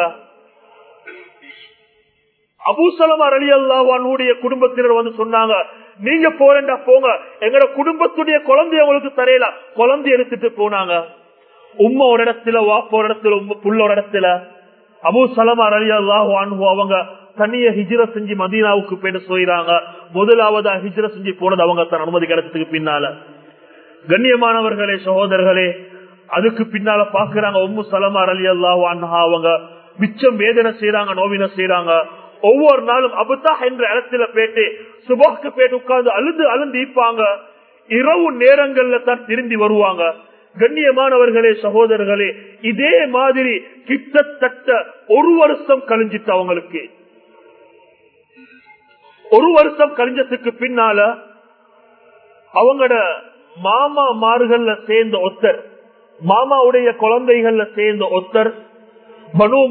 அபூசலமா அலி அல்லாவுடைய குடும்பத்தினர் வந்து சொன்னாங்க நீங்க போறேன்டா போங்க எங்கட குடும்பத்துடைய குழந்தைய உங்களுக்கு தரையில குழந்தை எடுத்துட்டு போனாங்க உம்மா ஒரு இடத்துல வாப்ப ஒரு இடத்துல உம்ம புள்ள ஒரு இடத்துல அபு சலமா அலி அல்லாஹு அன்பு அவங்க தனிய ஹிஜ்ர செஞ்சு மதீனாவுக்கு போயிட்டு சொல்றாங்க முதலாவதா ஹிஜ்ர செஞ்சு போனது அவங்க தன் அனுமதி கிடைச்சதுக்கு பின்னால கண்ணியமானவர்களே சகோதரர்களே அதுக்கு பின்னால பாக்குறாங்க உம்மு சலமா அலி அல்லாஹு அன்ஹா அவங்க மிச்சம் வேதனை செய்யறாங்க நோவின செய்யறாங்க ஒவ்வொரு நாளும் அபுதா என்ற இடத்துல போயிட்டு சுபாக்கு போயிட்டு உட்கார்ந்து அழுது அழுந்து இப்பாங்க இரவு நேரங்கள்ல தான் திரும்பி வருவாங்க கண்ணியமானவர்களே சகோதரர்களே இதே மாதிரி கிட்டத்தட்ட ஒரு வருஷம் கழிஞ்சிட்டு அவங்களுக்கு ஒரு வருஷம் கழிஞ்சதுக்கு பின்னால அவங்களோட மாமா மார்கள்ல சேர்ந்த ஒத்தர் மாமாவுடைய குழந்தைகள்ல சேர்ந்த ஒத்தர் மனு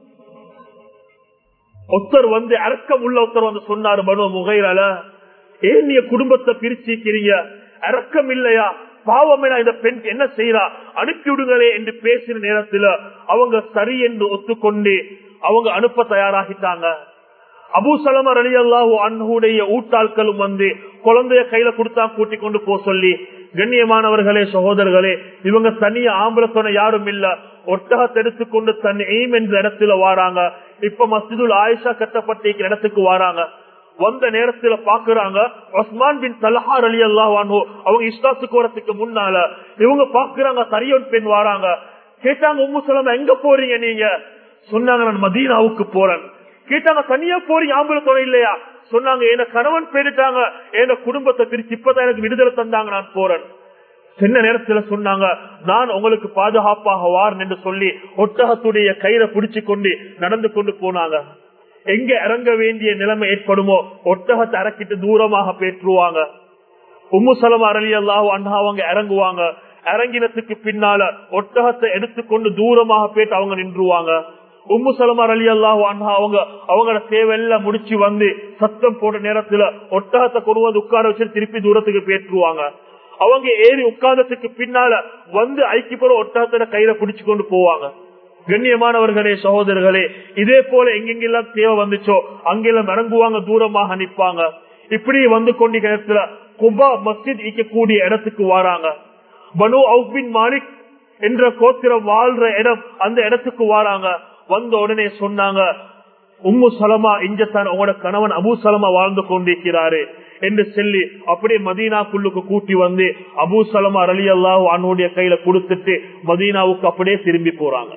ஒருத்தர் வந்து அடக்கம் உள்ள ஒருத்தர் வந்து சொன்னாரு மனு முகைரால ஏன் நீ குடும்பத்தை பிரிச்சிக்கிறீங்க அடக்கம் இல்லையா பாவமே இந்த பெண் என்ன செய்யறா அனுப்பி விடுங்களே என்று பேசின நேரத்துல அவங்க சரி என்று ஒத்துக்கொண்டு அவங்க அனுப்ப தயாராகிட்டாங்க அபூசலமர் அலி அல்லாஹூ அன்ஹுடைய ஊட்டாட்களும் வந்து குழந்தைய கையில கொடுத்தா கூட்டிக் கொண்டு போ சொல்லி கண்ணியமானவர்களே சகோதரர்களே இவங்க தனிய ஆம்பளத்தோன யாரும் இல்ல ஒட்டகத்தை எடுத்துக்கொண்டு தன் எய்ம் என்ற இடத்துல வாராங்க இப்ப மஸ்ஜிதுல் ஆயிஷா கட்டப்பட்டிருக்கிற இடத்துக்கு வாராங்க வந்த நேரத்துல பாக்குறாங்க ஒஸ்மான் பின் தலஹார் அலி அல்லாஹானோ அவங்க இஸ்லாத்துக்கு வரத்துக்கு முன்னால இவங்க பாக்குறாங்க தரியன் பெண் வாராங்க கேட்டாங்க உம்மு சலமா எங்க போறீங்க நீங்க சொன்னாங்க நான் மதீனாவுக்கு போறேன் கேட்டாங்க தனியா போறீங்க ஆம்பளத்தோட இல்லையா சொன்னாங்க என்ன கணவன் போயிட்டாங்க என்ன குடும்பத்தை பிரிச்சு இப்பதான் எனக்கு விடுதலை தந்தாங்க நான் போறேன் சின்ன நேரத்துல சொன்னாங்க நான் உங்களுக்கு பாதுகாப்பாக வாரன் என்று சொல்லி ஒட்டகத்துடைய கயிறை பிடிச்சு கொண்டு நடந்து கொண்டு போனாங்க எங்க இறங்க வேண்டிய நிலைமை ஏற்படுமோ ஒட்டகத்தை இறக்கிட்டு தூரமாக பேற்றுவாங்க உம்மு சலமா அலி அல்லாஹ் அண்ணா அவங்க இறங்குவாங்க இறங்கினத்துக்கு பின்னால ஒட்டகத்தை எடுத்துக்கொண்டு தூரமாக போயிட்டு அவங்க நின்றுவாங்க உம்மு சலமா அலி அல்லாஹ் அண்ணா அவங்க அவங்களோட சேவையெல்லாம் முடிச்சு வந்து சத்தம் போட நேரத்துல ஒட்டகத்தை கொண்டு வந்து உட்கார வச்சு திருப்பி தூரத்துக்கு பேற்றுவாங்க அவங்க ஏறி உட்கார்ந்ததுக்கு பின்னால வந்து ஐக்கியப்புறம் ஒட்டகத்தோட கையில பிடிச்சு கொண்டு போவாங்க கண்ணியமானவர்களே சகோதரர்களே இதே போல எங்கெங்கெல்லாம் தேவை வந்துச்சோ அங்கெல்லாம் இறங்குவாங்க தூரமாக நிற்பாங்க இப்படி வந்து கொண்ட நேரத்துல குபா மஸ்ஜித் ஈக்கக்கூடிய இடத்துக்கு வராங்க பனு அவுபின் மாலிக் என்ற கோத்திரம் வாழ்ற இடம் அந்த இடத்துக்கு வராங்க வந்த உடனே சொன்னாங்க உம்மு சலமா இஞ்சத்தான் உங்களோட கணவன் அபு சலமா வாழ்ந்து கொண்டிருக்கிறாரு என்று சொல்லி அப்படியே மதீனாக்குள்ளுக்கு கூட்டி வந்து அபு சலமா அலி அல்லாஹ் அன்னுடைய கையில கொடுத்துட்டு மதீனாவுக்கு அப்படியே திரும்பி போறாங்க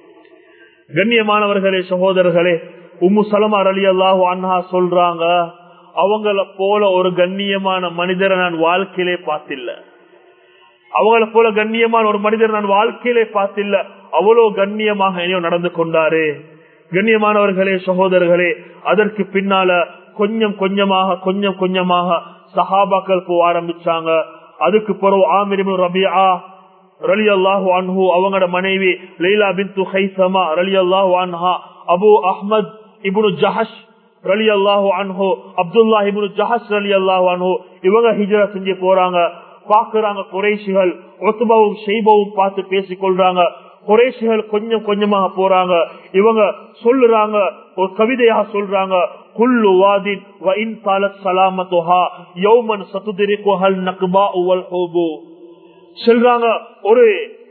கண்ணியமானவர்களே சகோதரர்களே உம்மு சலமா அலி அல்லாஹு அண்ணா சொல்றாங்க அவங்கள போல ஒரு கண்ணியமான மனிதரை நான் வாழ்க்கையிலே பார்த்தில்ல அவங்கள போல கண்ணியமான ஒரு மனிதர் நான் வாழ்க்கையிலே பார்த்தில்ல அவ்வளவு கண்ணியமாக என்னையோ நடந்து கொண்டாரு கண்ணியமானவர்களே சகோதரர்களே அதற்கு பின்னால கொஞ்சம் கொஞ்சமாக கொஞ்சம் கொஞ்சமாக சஹாபாக்கள் போக ஆரம்பிச்சாங்க அதுக்கு பிறகு ஆமிரிமு ரபியா ரலி அல்லாஹு அன்ஹு அவங்களோட மனைவி லைலா பின் ஹைசமா ரலி அல்லாஹு அன்ஹா அபு அஹ்மத் இபுனு ஜஹஷ் ரலி அல்லாஹு அன்ஹு அப்துல்லா இபுனு ஜஹஷ் ரலி அல்லாஹு அன்ஹு இவங்க ஹிஜரா செஞ்சு போறாங்க பாக்குறாங்க குறைசிகள் ஒத்துபாவும் ஷெய்பாவும் பார்த்து பேசிக் கொள்றாங்க குறைசிகள் கொஞ்சம் கொஞ்சமாக போறாங்க இவங்க சொல்லுறாங்க ஒரு கவிதையாக சொல்றாங்க குல்லு வாதின் வஇன் காலத் சலாமத்துஹா யௌமன் சதுதிரிக்குஹல் நக்பா உவல் ஹூபு சொல்றாங்க ஒரு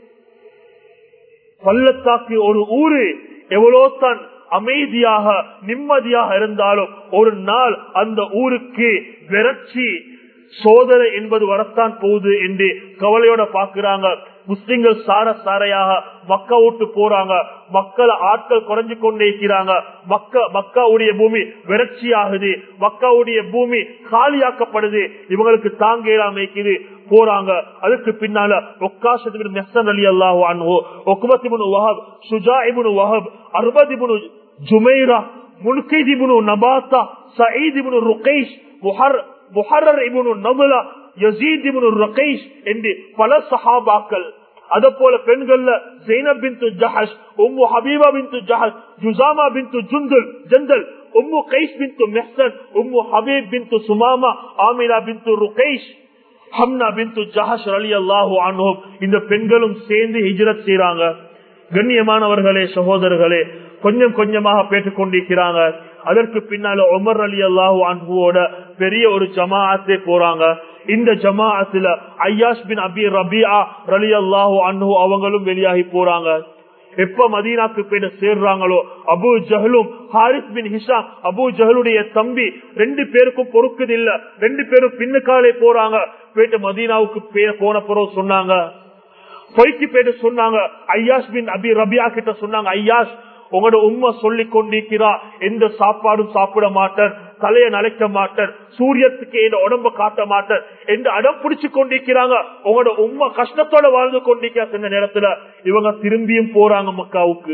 பள்ளத்தாக்கு ஒரு ஊரு எவ்வளோ தான் அமைதியாக நிம்மதியாக இருந்தாலும் ஒரு நாள் அந்த ஊருக்கு விரட்சி சோதனை என்பது வரத்தான் போகுது என்று கவலையோட பாக்குறாங்க முஸ்லிம்கள் சார சாரையாக மக்கா விட்டு போறாங்க மக்கள் ஆட்கள் குறைஞ்சு கொண்டே இருக்கிறாங்க மக்கா மக்காவுடைய பூமி விரட்சி ஆகுது மக்காவுடைய பூமி காலியாக்கப்படுது இவங்களுக்கு தாங்க இல்லாம இருக்குது போறாங்க அதுக்கு பின்னால ஒக்காசத்து மெஹன் அலி அல்லாஹு அன்ஹோ ஒக்குபத்திபுனு வஹப் சுஜாஇபுனு வஹப் அர்பதிபுனு ஜுமைரா முல்கைதிபுனு நபாத்தா சயீதிபுனு ருகைஷ் முஹர் முஹரர் இபுனு நபுலா யசீத் இபுனு ரகைஷ் என்று பல சஹாபாக்கள் அத போல பெண்கள்ல Zainab bin Jahsh Umm Habiba bin Jahsh Judama bin Jundul Jandal Umm Qais bin Mihsan Umm Habib bin Sumama Amina bin Ruqaish Hamna bin Jahsh அலி அல்லாஹு அனும் இந்த பெண்களும் சேர்ந்து ஹிஜ்ரத் செய்யறாங்க கண்ணியமானவர்களே சகோதரர்களே கொஞ்சம் கொஞ்சமாக பேட்டுக் கொண்டிருக்கிறாங்க அதற்கு பின்னால உமர் அலி அல்லாஹு அன்புவோட பெரிய ஒரு ஜமாஅத்தே போறாங்க இந்த ஜமாஅத்துல ஐயாஸ் பின் அபி ரபியா ரலி அல்லாஹு அன்பு அவங்களும் வெளியாகி போறாங்க எப்ப மதீனாக்கு போயிட்டு சேர்றாங்களோ அபு ஜஹலும் ஹாரிஸ் பின் ஹிஷாம் அபு ஜஹலுடைய தம்பி ரெண்டு பேருக்கும் பொறுக்குது இல்ல ரெண்டு பேரும் பின்னுக்காலே போறாங்க போயிட்டு மதீனாவுக்கு போன பிறகு சொன்னாங்க பொய்க்கு போயிட்டு சொன்னாங்க ஐயாஸ் பின் அபி ரபியா கிட்ட சொன்னாங்க ஐயாஸ் உங்களோட உண்மை சொல்லி கொண்டிருக்கிறா எந்த சாப்பாடும் சாப்பிட மாட்டேன் தலைய நலைக்க மாட்டேன் சூரியத்துக்கு என் உடம்ப காட்ட மாட்டேன் என்று அடம் பிடிச்சு கொண்டிருக்கிறாங்க உங்களோட உண்மை கஷ்டத்தோட வாழ்ந்து கொண்டிருக்கிற சின்ன நேரத்துல இவங்க திரும்பியும் போறாங்க மக்காவுக்கு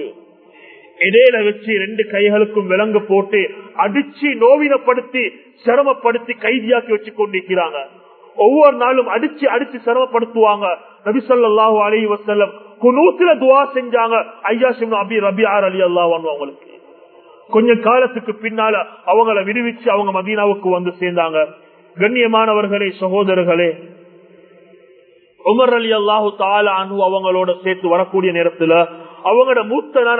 இடையில வச்சு ரெண்டு கைகளுக்கும் விலங்கு போட்டு அடிச்சு நோவினப்படுத்தி சிரமப்படுத்தி கைதியாக்கி வச்சு கொண்டிருக்கிறாங்க ஒவ்வொரு நாளும் அடிச்சு அடிச்சு சிரமப்படுத்துவாங்க நபிசல்லாஹு அலி வசல்லம் குனூத்துல துவா செஞ்சாங்க ஐயா சிம் அபி ரபி ஆர் அலி அல்லா அவங்களுக்கு கொஞ்ச காலத்துக்கு பின்னால அவங்கள விடுவிச்சு அவங்க மதீனாவுக்கு வந்து சேர்ந்தாங்க கண்ணியமானவர்களே சகோதரர்களே உமர் அலி அல்லாஹு தாலா அனு அவங்களோட சேர்த்து வரக்கூடிய நேரத்துல அவங்களோட மூத்தனான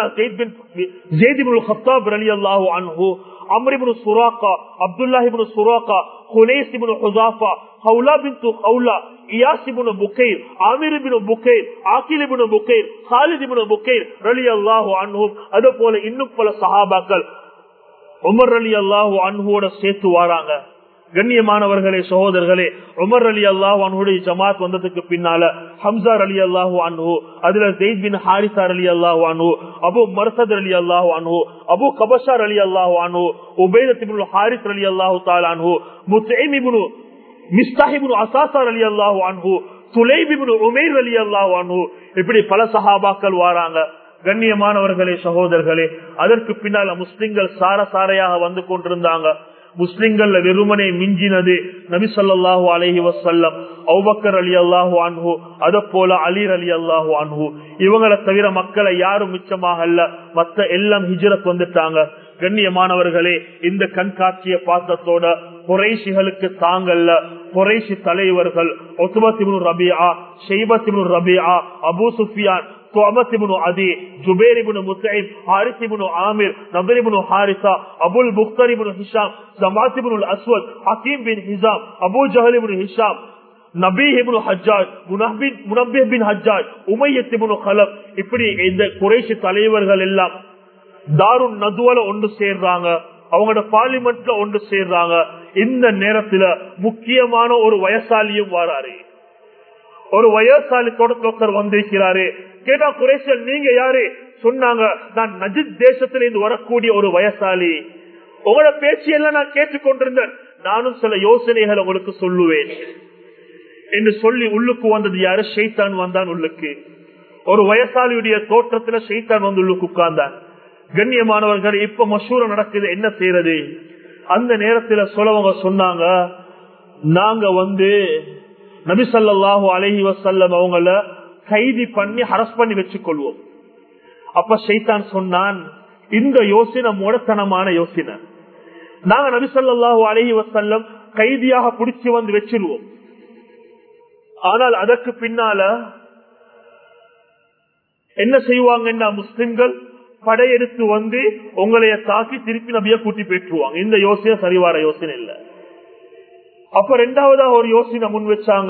அலி அல்லாஹு அன்ஹு அம்ரிபுன் சுராக்கா அப்துல்லாஹிபுன் சுராக்கா ஹுனேசிபுன் ஹுசாஃபா ஹவுலா பின் ஹவுலா இயாசிபுன் புக்கைர் ஆமிரிபின் புக்கைர் ஆக்கிலிபின் புக்கைர் ஹாலிதிபின் புக்கைர் ரலி அல்லாஹு அன்ஹும் அது போல இன்னும் பல சஹாபாக்கள் உமர் அலி அல்லாஹு அன்ஹுவோட சேர்த்து வாராங்க கண்ணியமானவர்களே சகோதரர்களே உமர் அலி அல்லாஹ் அனுடைய ஜமாத் வந்ததுக்கு பின்னால ஹம்சார் அலி அல்லாஹு அனு அதுல ஜெயித் பின் ஹாரிசார் அலி அல்லாஹு அனு அபு மர்சத் அலி அல்லாஹு அனு அபு கபஷார் அலி அல்லாஹு அனு உபேதத்திபுல் ஹாரிஸ் அலி அல்லாஹு தாலானு முத்தைமிபுனு மிஸ்தாஹிபுனு அசாசார் அலி அல்லாஹு அன்ஹு சுலைபிபுனு உமேர் அலி அல்லாஹு அன்ஹு இப்படி பல சஹாபாக்கள் வாராங்க கண்ணியமானவர்களே சகோதரர்களே அதற்கு பின்னால முஸ்லிம்கள் சார சாரையாக வந்து கொண்டிருந்தாங்க முஸ்லிம்கள் வெறுமனை மிஞ்சினது நபி சொல்லாஹு அலஹி வசல்லம் அவுபக்கர் அலி அல்லாஹு அன்ஹு அத போல அலீர் அலி அல்லாஹு அன்ஹு இவங்களை தவிர மக்களை யாரும் மிச்சமாக அல்ல மத்த எல்லாம் ஹிஜரத் வந்துட்டாங்க கண்ணியமானவர்களே இந்த கண்காட்சிய பாத்தத்தோட குறைசிகளுக்கு தாங்கல்ல குறைசி தலைவர்கள் ஒத்துபத்திபுன் ரபியா ஷெய்பத்திபுன் ரபியா அபு சுஃபியான் عدي جبير بن متعب حارث بن عامر نضر بن حارثة ابو البختر بن هشام زمات بن الاسود حكيم بن حزام ابو جهل بن هشام நபீஹ் இப்னு ஹஜ்ஜாஜ் முனப்பின் முனப்பிஹ் பின் ஹஜ்ஜாஜ் உமையத் இப்னு கலப் இப்படி இந்த குறைஷி தலைவர்கள் எல்லாம் தாருன் நதுவல ஒன்று சேர்றாங்க அவங்களோட பார்லிமெண்ட்ல ஒன்று சேர்றாங்க இந்த நேரத்துல முக்கியமான ஒரு வயசாலியும் வராரு ஒரு வயசாலி தொடர் வந்திருக்கிறாரு கேட்டா குரேஷன் நீங்க யாரு சொன்னாங்க நான் நஜித் தேசத்துல இருந்து வரக்கூடிய ஒரு வயசாலி உங்களோட பேச்சியெல்லாம் நான் கேட்டுக்கொண்டிருந்தேன் நானும் சில யோசனைகள் உங்களுக்கு சொல்லுவேன் என்று சொல்லி உள்ளுக்கு வந்தது யாரு ஷெய்தான் வந்தான் உள்ளுக்கு ஒரு வயசாலியுடைய தோற்றத்துல ஷெய்தான் வந்து உள்ளுக்கு உட்கார்ந்தான் கண்ணியமானவர்கள் இப்ப மசூரம் நடக்குது என்ன செய்யறது அந்த நேரத்துல சொல்லவங்க சொன்னாங்க நாங்க வந்து நபிசல்லாஹு அலஹி வசல்லம் அவங்கள கைதி பண்ணி ஹரஸ் பண்ணி வச்சுக் கொள்வோம் அப்ப ஷைத்தான் சொன்னான் இந்த யோசனை மூடத்தனமான யோசனை நாங்க நபிசல்லாஹு அலஹி வசல்லம் கைதியாக பிடிச்சு வந்து வச்சிருவோம் ஆனால் அதற்கு பின்னால என்ன செய்வாங்கன்னா முஸ்லிம்கள் படையெடுத்து வந்து உங்களைய தாக்கி திருப்பி நபிய கூட்டி பெற்றுவாங்க இந்த யோசனை சரிவார யோசனை இல்லை அப்ப ரெண்டாவதா ஒரு யோசனை முன் வச்சாங்க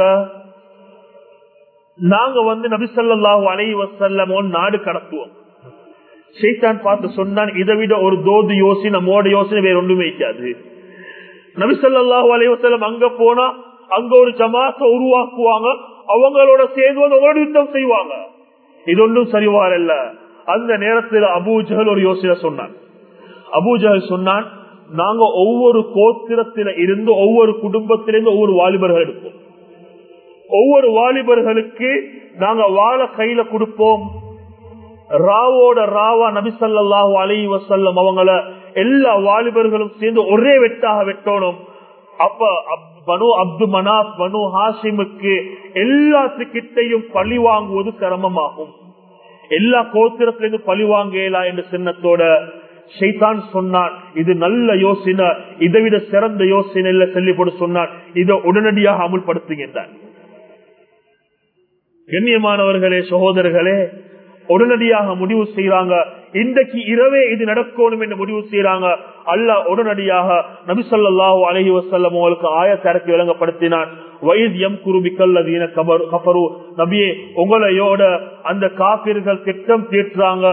நாங்க வந்து நபிசல்லாஹு அலை வசல்லம் நாடு கடத்துவோம் சைத்தான் பார்த்து சொன்னான் இதை விட ஒரு தோது யோசனை மோட யோசனை வேற ஒன்றுமே வைக்காது நபிசல்லாஹு அலை வசல்லம் அங்க போனா அங்க ஒரு ஜமாத்தை உருவாக்குவாங்க அவங்களோட சேர்ந்து அவங்களோட யுத்தம் செய்வாங்க இது ஒன்றும் சரிவாரல்ல அந்த நேரத்தில் அபூஜகல் ஒரு யோசனை சொன்னான் அபூஜகல் சொன்னான் நாங்க ஒவ்வொரு கோத்திரத்தில இருந்து ஒவ்வொரு குடும்பத்திலிருந்து ஒவ்வொரு வாலிபர்கள் எடுப்போம் ஒவ்வொரு வாலிபர்களுக்கு நாங்க வாழ கையில கொடுப்போம் ராவோட ராவா நபிசல்லாஹு அலி வசல்லம் அவங்கள எல்லா வாலிபர்களும் சேர்ந்து ஒரே வெட்டாக வெட்டணும் அப்ப பனு அப்து மனாப் பனு ஹாசிமுக்கு எல்லாத்துக்கிட்டையும் பழி வாங்குவது சிரமமாகும் எல்லா கோத்திரத்திலிருந்து பழி வாங்கலா என்ற சின்னத்தோட ஷைதான் சொன்னான் இது நல்ல யோசனை இதை விட சிறந்த யோசனை இல்ல சொல்லி போட்டு சொன்னான் இதை உடனடியாக அமுல்படுத்துகின்றான் கண்ணியமானவர்களே சகோதரர்களே உடனடியாக முடிவு செய்யறாங்க இன்றைக்கு இரவே இது நடக்கணும் என்று முடிவு செய்யறாங்க அல்ல உடனடியாக நபிசல்லாஹு அலஹி வசல்லம் அவங்களுக்கு ஆயத்திறக்கி விளங்கப்படுத்தினான் வைத்தியம் குருபிக்கல்லதீன கபரு நபியே உங்களையோட அந்த காப்பீர்கள் திட்டம் தீர்த்துறாங்க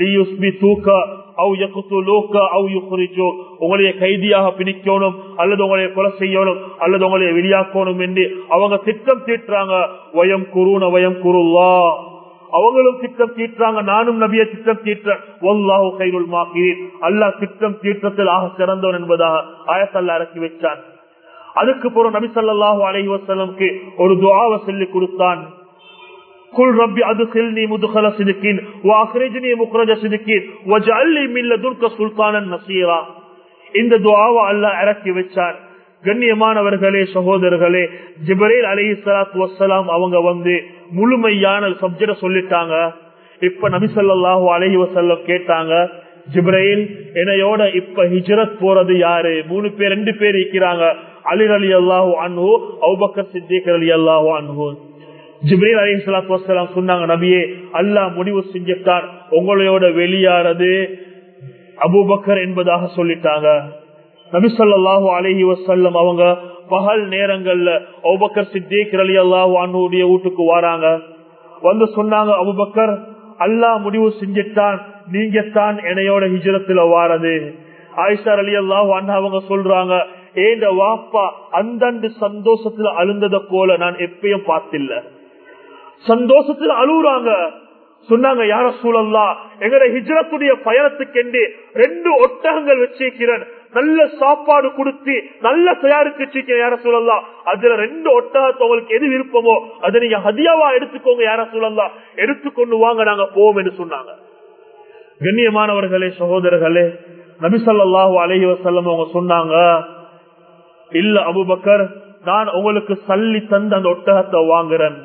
உங்களைய கைதியாக பிடிக்கணும் அல்லது உங்களைய கொலை செய்யணும் அல்லது உங்களைய வெளியாக்கணும் என்று அவங்க திட்டம் தீட்டுறாங்க வயம் குருன வயம் குருவா அவங்களும் திட்டம் தீட்டுறாங்க நானும் நபிய திட்டம் தீட்டுறேன் அல்லாஹ் திட்டம் தீட்டத்தில் ஆக சிறந்தவன் என்பதாக ஆயத்தல்ல இறக்கி வச்சான் அதுக்கு பிறகு நபி சொல்லாஹு அலஹி வசலம்க்கு ஒரு துவாவை சொல்லி கொடுத்தான் قل ربي ادخلني مدخل صدق واخرجني مخرج صدق واجعل لي من لدنك سلطانا نصيرا இந்த துஆவை அல்லாஹ் இறக்கி வச்சான் கண்ணியமானவர்களே சகோதரர்களே ஜிபரேல் அலி சலாத்து வசலாம் அவங்க வந்து முழுமையான சப்ஜெக்ட சொல்லிட்டாங்க இப்ப நபிசல்லாஹு அலஹி வசல்லம் கேட்டாங்க ஜிப்ரைல் என்னையோட இப்ப ஹிஜரத் போறது யாரு மூணு பேர் ரெண்டு பேர் இருக்கிறாங்க அலிர் அலி அல்லாஹூ அன்ஹு அவுபக்கர் சித்திகர் அலி அல்லாஹூ அன்ஹு ஜிப்ரீல் அலி சலாத்து வசலாம் சொன்னாங்க நபியே அல்லாஹ் முடிவு செஞ்சுட்டான் உங்களோட வெளியாறது அபூபக்கர் என்பதாக சொல்லிட்டாங்க நபி சொல்லாஹு அலஹி வசல்லம் அவங்க பகல் நேரங்கள்ல அபுபக்கர் சித்திக் அலி அல்லாஹு அன்னுடைய வீட்டுக்கு வராங்க வந்து சொன்னாங்க அபுபக்கர் அல்லாஹ் முடிவு செஞ்சுட்டான் நீங்க தான் என்னையோட ஹிஜரத்துல வாரது ஆயிஷார் அலி அல்லாஹு அண்ணா அவங்க சொல்றாங்க ஏந்த வாப்பா அந்தண்டு சந்தோஷத்துல அழுந்தத போல நான் எப்பயும் பார்த்தில்ல சந்தோஷத்துல அழுகுறாங்க சொன்னாங்க யார சூழல்லா எங்கட ஹிஜரத்துடைய பயணத்துக்கு ரெண்டு ஒட்டகங்கள் வச்சிருக்கிறேன் நல்ல சாப்பாடு கொடுத்து நல்ல தயாரிச்சு வச்சிருக்கேன் யார சூழல்லா அதுல ரெண்டு ஒட்டகத்தை உங்களுக்கு எது விருப்பமோ அதை நீங்க ஹதியாவா எடுத்துக்கோங்க யார சூழல்லா எடுத்துக்கொண்டு வாங்க நாங்க போவோம் என்று சொன்னாங்க கண்ணியமானவர்களே சகோதரர்களே நபிசல்லாஹு அலஹி வசல்லம் அவங்க சொன்னாங்க இல்ல அபுபக்கர் நான் உங்களுக்கு சல்லி தந்து அந்த ஒட்டகத்தை வாங்குறேன்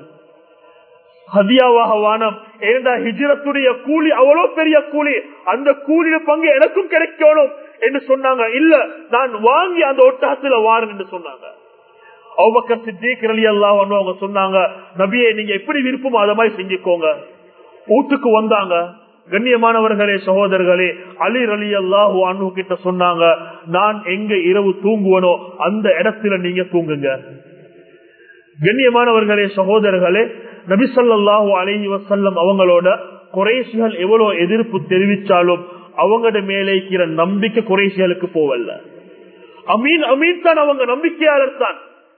ஹதியாவாக வானம் ஏண்டா ஹிஜரத்துடைய கூலி அவ்வளவு பெரிய கூலி அந்த கூலிய பங்கு எனக்கும் கிடைக்கணும் என்று சொன்னாங்க இல்ல நான் வாங்கி அந்த ஒட்டகத்துல வாரன் என்று சொன்னாங்க அவ்வக்கர் சித்திக் அலி அல்லாஹ் அவங்க சொன்னாங்க நபியை நீங்க எப்படி விருப்பமோ அதை மாதிரி செஞ்சுக்கோங்க வீட்டுக்கு வந்தாங்க கண்ணியமானவர்களே சகோதரர்களே அலி அலி அல்லாஹு அனு கிட்ட சொன்னாங்க நான் எங்க இரவு தூங்குவனோ அந்த இடத்துல நீங்க தூங்குங்க கண்ணியமானவர்களே சகோதரர்களே நபிசல்லாஹு அலஹி வசல்லம் அவங்களோட குறைசிகள் எவ்வளவு எதிர்ப்பு தெரிவிச்சாலும் அவங்களோட மேலே இருக்கிற நம்பிக்கை குறைசிகளுக்கு போவல்ல அமீன் அமீன் தான் அவங்க நம்பிக்கையாளர் தான்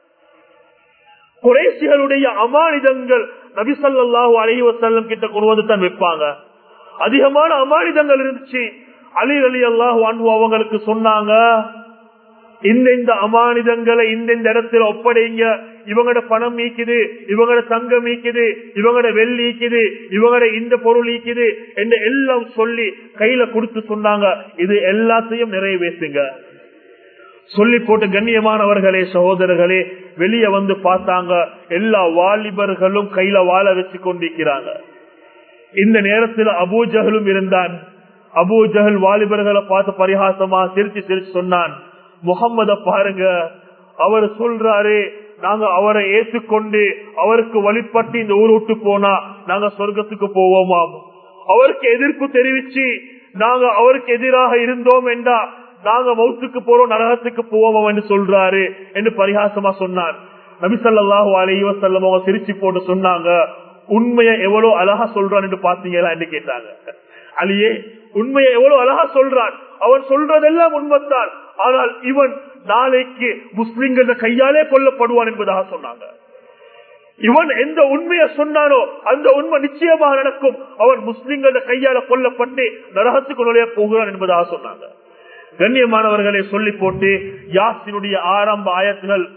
குறைசிகளுடைய அமானிதங்கள் நபிசல்லாஹு அலஹி வசல்லம் கிட்ட கொண்டு வந்து தான் வைப்பாங்க அதிகமான அமானிதங்கள் இருந்துச்சு அலி அலி அல்லாஹ் அவங்களுக்கு சொன்னாங்க இந்த இந்த அமானிதங்களை இந்த இந்த இடத்துல ஒப்படைங்க இவங்களோட பணம் நீக்குது இவங்களோட தங்கம் நீக்குது இவங்களோட வெள்ளி நீக்குது இவங்களோட இந்த பொருள் நீக்குது என்று எல்லாம் சொல்லி கையில கொடுத்து சொன்னாங்க இது எல்லாத்தையும் நிறைவேற்றுங்க சொல்லி போட்டு கண்ணியமானவர்களே சகோதரர்களே வெளியே வந்து பார்த்தாங்க எல்லா வாலிபர்களும் கையில வாழ வச்சு கொண்டிருக்கிறாங்க இந்த நேரத்தில் அபூஜகலும் இருந்தான் அபூஜகல் வாலிபர்களை பார்த்து பரிகாசமா சிரிச்சு சிரிச்சு சொன்னான் முகம்மத பாருங்க அவர் சொல்றாரு நாங்க அவரை ஏற்றுக்கொண்டு அவருக்கு வழிபட்டு இந்த ஊர் விட்டு போனா நாங்க சொர்க்கத்துக்கு போவோமாம் அவருக்கு எதிர்ப்பு தெரிவிச்சு நாங்க அவருக்கு எதிராக இருந்தோம் என்றா நாங்க மௌத்துக்கு போறோம் நரகத்துக்கு போவோம் என்று சொல்றாரு என்று பரிகாசமா சொன்னார் நபிசல்லாஹு அலைவ செல்லம் அவங்க சிரிச்சு போட்டு சொன்னாங்க உண்மையை எவ்வளவு அழகா சொல்றான் என்று பாத்தீங்களா என்று கேட்டாங்க அலியே உண்மையை எவ்வளவு அழகா சொல்றான் அவன் சொல்றதெல்லாம் உண்மைத்தான் ஆனால் இவன் நாளைக்கு முஸ்லிம்கள் கையாலே கொல்லப்படுவான் என்பதாக சொன்னாங்க இவன் எந்த உண்மையை சொன்னானோ அந்த உண்மை நிச்சயமாக நடக்கும் அவன் முஸ்லிம்கள கையால கொல்லப்பட்டு நரகத்துக்கு நுழைய போகிறான் என்பதாக சொன்னாங்க கண்ணியமானவர்களை சொல்லி போட்டு யாசினுடைய ஆரம்ப ஆயத்துகள்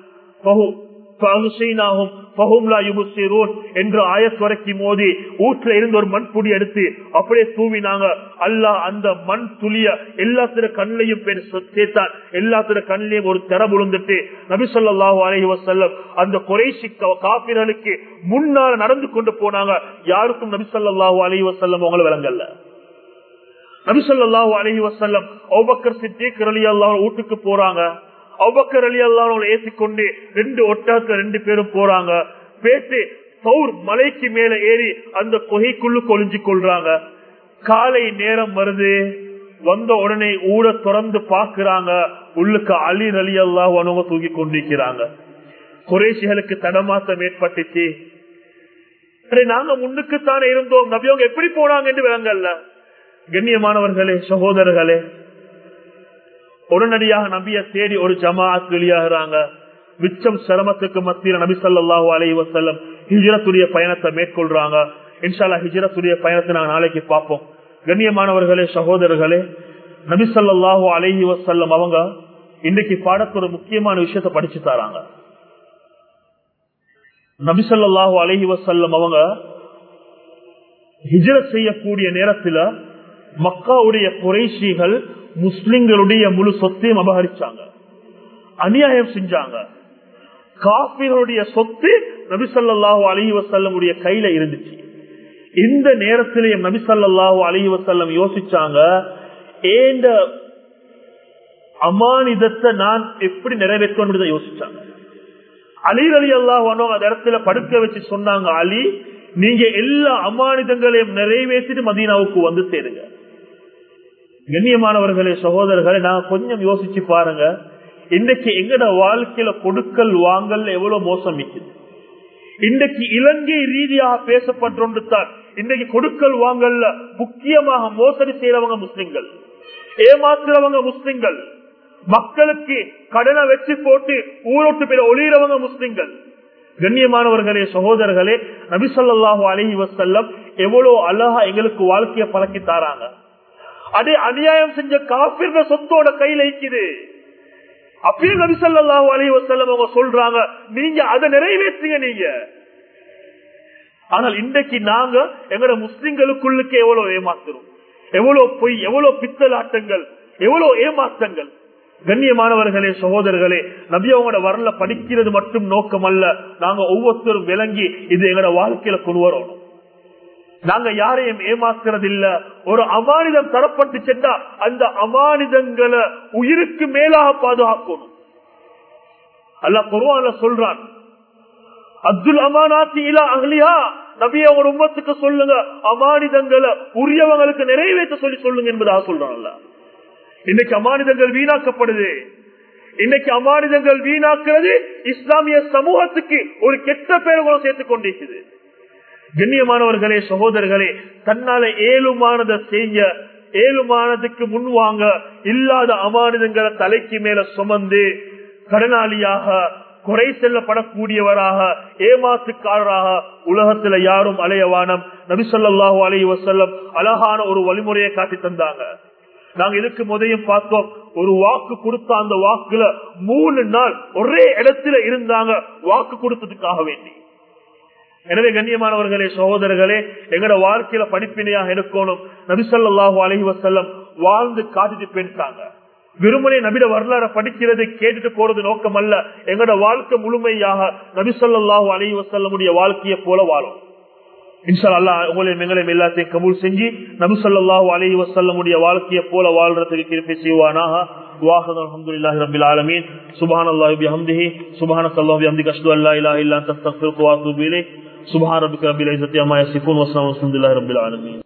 என்று ஆயத் வரைக்கும் மோதி ஊற்றுல இருந்து ஒரு மண் புடி எடுத்து அப்படியே தூவினாங்க அல்லா அந்த மண் துளிய எல்லாத்திர கண்ணையும் பேர் சேர்த்தான் எல்லாத்திர கண்ணிலையும் ஒரு திற விழுந்துட்டு நபிசல்லாஹு அலஹி வசல்லம் அந்த குறைசி காப்பிர்களுக்கு முன்னால நடந்து கொண்டு போனாங்க யாருக்கும் நபிசல்லாஹு அலஹி வசல்லம் அவங்களை விளங்கல்ல நபிசல்லாஹு அலஹி வசல்லம் ஒபக்கர் சித்திக் அலி அல்லா வீட்டுக்கு போறாங்க அவ்வக்கர் அலி அல்லாவோட ஏற்றிக்கொண்டு ரெண்டு ஒட்டகத்துல ரெண்டு பேரும் போறாங்க பேசி சவுர் மலைக்கு மேல ஏறி அந்த குகைக்குள்ளு கொழிஞ்சு கொள்றாங்க காலை நேரம் வருது வந்த உடனே ஊட திறந்து பாக்குறாங்க உள்ளுக்கு அலி அலி அல்லாஹ் அவங்க தூக்கி கொண்டிருக்கிறாங்க குறைசிகளுக்கு தடமாற்றம் ஏற்பட்டுச்சு நாங்க முன்னுக்குத்தானே இருந்தோம் நபியவங்க எப்படி போனாங்க என்று விளங்கல்ல கண்ணியமானவர்களே சகோதரர்களே உடனடியாக நபிய தேடி ஒரு ஜமாத் வெளியாகிறாங்க மிச்சம் சிரமத்துக்கு மத்தியில் நபி சொல்லாஹு அலி வசல்லம் ஹிஜரத்துடைய பயணத்தை மேற்கொள்றாங்க இன்ஷால்லா ஹிஜரத்துடைய பயணத்தை நாங்க நாளைக்கு பார்ப்போம் கண்ணியமானவர்களே சகோதரர்களே நபி சொல்லாஹு அலஹி வசல்லம் அவங்க இன்னைக்கு பாடத்தோட முக்கியமான விஷயத்த படிச்சு தராங்க நபி சொல்லாஹு அலஹி வசல்லம் அவங்க ஹிஜரத் செய்யக்கூடிய நேரத்துல மக்காவுடைய குறைஷிகள் முஸ்லிம்களுடைய முழு சொத்தையும் அபகரிச்சாங்க அநியாயம் செஞ்சாங்க காபிகளுடைய சொத்து நபிசல்லாஹு அலி வசல்லமுடைய கையில இருந்துச்சு இந்த நேரத்திலேயே நபிசல்லாஹு அலி வசல்லம் யோசிச்சாங்க ஏந்த அமானிதத்தை நான் எப்படி நிறைவேற்றணும் யோசிச்சாங்க அலி அலி அல்லாஹ் அந்த இடத்துல படுக்க வச்சு சொன்னாங்க அலி நீங்க எல்லா அமானிதங்களையும் நிறைவேற்றிட்டு மதீனாவுக்கு வந்து சேருங்க கண்ணியமானவர்களே சகோதரர்களை நான் கொஞ்சம் யோசிச்சு பாருங்க இன்றைக்கு எங்கட வாழ்க்கையில கொடுக்கல் வாங்கல் எவ்வளவு மோசம் மிக்குது இன்றைக்கு இலங்கை ரீதியாக பேசப்பட்டு தான் இன்றைக்கு கொடுக்கல் வாங்கல்ல முக்கியமாக மோசடி செய்யறவங்க முஸ்லிம்கள் ஏமாத்துறவங்க முஸ்லிம்கள் மக்களுக்கு கடனை வச்சு போட்டு ஊரோட்டு பேர ஒளியிறவங்க முஸ்லிம்கள் கண்ணியமானவர்களே சகோதரர்களே நபிசல்லாஹு அலஹி வசல்லம் எவ்வளவு அழகா எங்களுக்கு வாழ்க்கைய பழக்கி தாராங்க அதே அநியாயம் செஞ்ச காப்பிர சொத்தோட கையில இருக்குது அப்பயே நபிசல்லாஹு அலஹி வசல்லம் அவங்க சொல்றாங்க நீங்க அதை நிறைவேற்றுங்க நீங்க ஆனால் இன்றைக்கு நாங்க எங்கட முஸ்லிம்களுக்குள்ளுக்கு எவ்வளவு ஏமாத்துறோம் எவ்வளவு பொய் எவ்வளவு பித்தலாட்டங்கள் எவ்வளவு ஏமாற்றங்கள் கண்ணியமானவர்களே சகோதரர்களே நபி அவங்களோட வரல படிக்கிறது மட்டும் நோக்கம் அல்ல நாங்க ஒவ்வொருத்தரும் விளங்கி இது எங்களோட வாழ்க்கையில கொண்டு வரணும் நாங்க யாரையும் ஏமாத்துறது இல்ல ஒரு அமானிதம் தரப்பட்டு சென்றா அந்த அமானிதங்களை உயிருக்கு மேலாக பாதுகாக்கணும் அல்ல குருவான சொல்றான் அப்துல் அமானாத்தி இலா அகலியா நபி அவங்க உம்மத்துக்கு சொல்லுங்க அமானிதங்களை உரியவங்களுக்கு நிறைவேற்ற சொல்லி சொல்லுங்க என்பதாக சொல்றான்ல இன்னைக்கு அமானிதங்கள் வீணாக்கப்படுது இன்னைக்கு அமானிதங்கள் வீணாக்குறது இஸ்லாமிய சமூகத்துக்கு ஒரு கெட்ட பேரை கூட சேர்த்துக் கொண்டிருக்குது கண்ணியமானவர்களே சகோதரர்களே தன்னால ஏழுமானதை செய்ய ஏழுமானதுக்கு முன்வாங்க இல்லாத அமானிதங்களை தலைக்கு மேல சுமந்து கடனாளியாக குறை செல்லப்படக்கூடியவராக ஏமாத்துக்காரராக உலகத்துல யாரும் அலையவானம் நபிசல்லாஹு அலை வசல்லம் அழகான ஒரு வழிமுறையை காட்டி தந்தாங்க நாங்க இதுக்கு முதலையும் பார்த்தோம் ஒரு வாக்கு கொடுத்த அந்த வாக்குல மூணு நாள் ஒரே இடத்துல இருந்தாங்க வாக்கு கொடுத்ததுக்காக வேண்டி எனவே கண்ணியமானவர்களே சகோதரர்களே எங்கட வாழ்க்கையில படிப்பினையாக இருக்கணும் நபிசல்லாஹு அலஹி வசல்லம் வாழ்ந்து காட்டிட்டு போயிருக்காங்க விரும்பனே நபிட வரலாறு படிக்கிறது கேட்டுட்டு போறது நோக்கம் அல்ல எங்கட வாழ்க்கை முழுமையாக நபிசல்லாஹு அலஹி வசல்லமுடைய வாழ்க்கையை போல வாழும் இன்ஷா அல்லா உங்களையும் எங்களையும் எல்லாத்தையும் கபூல் செஞ்சு நபிசல்லாஹு அலஹி வசல்லமுடைய வாழ்க்கையை போல வாழ்றதுக்கு கிருப்பி செய்வானாக واخر الحمد لله رب العالمين سبحان الله وبحمده سبحانك اللهم وبحمدك اشهد ان لا اله الا انت استغفرك واتوب اليك سبحان ربك رب العزه عما يصفون وسلام على رب العالمين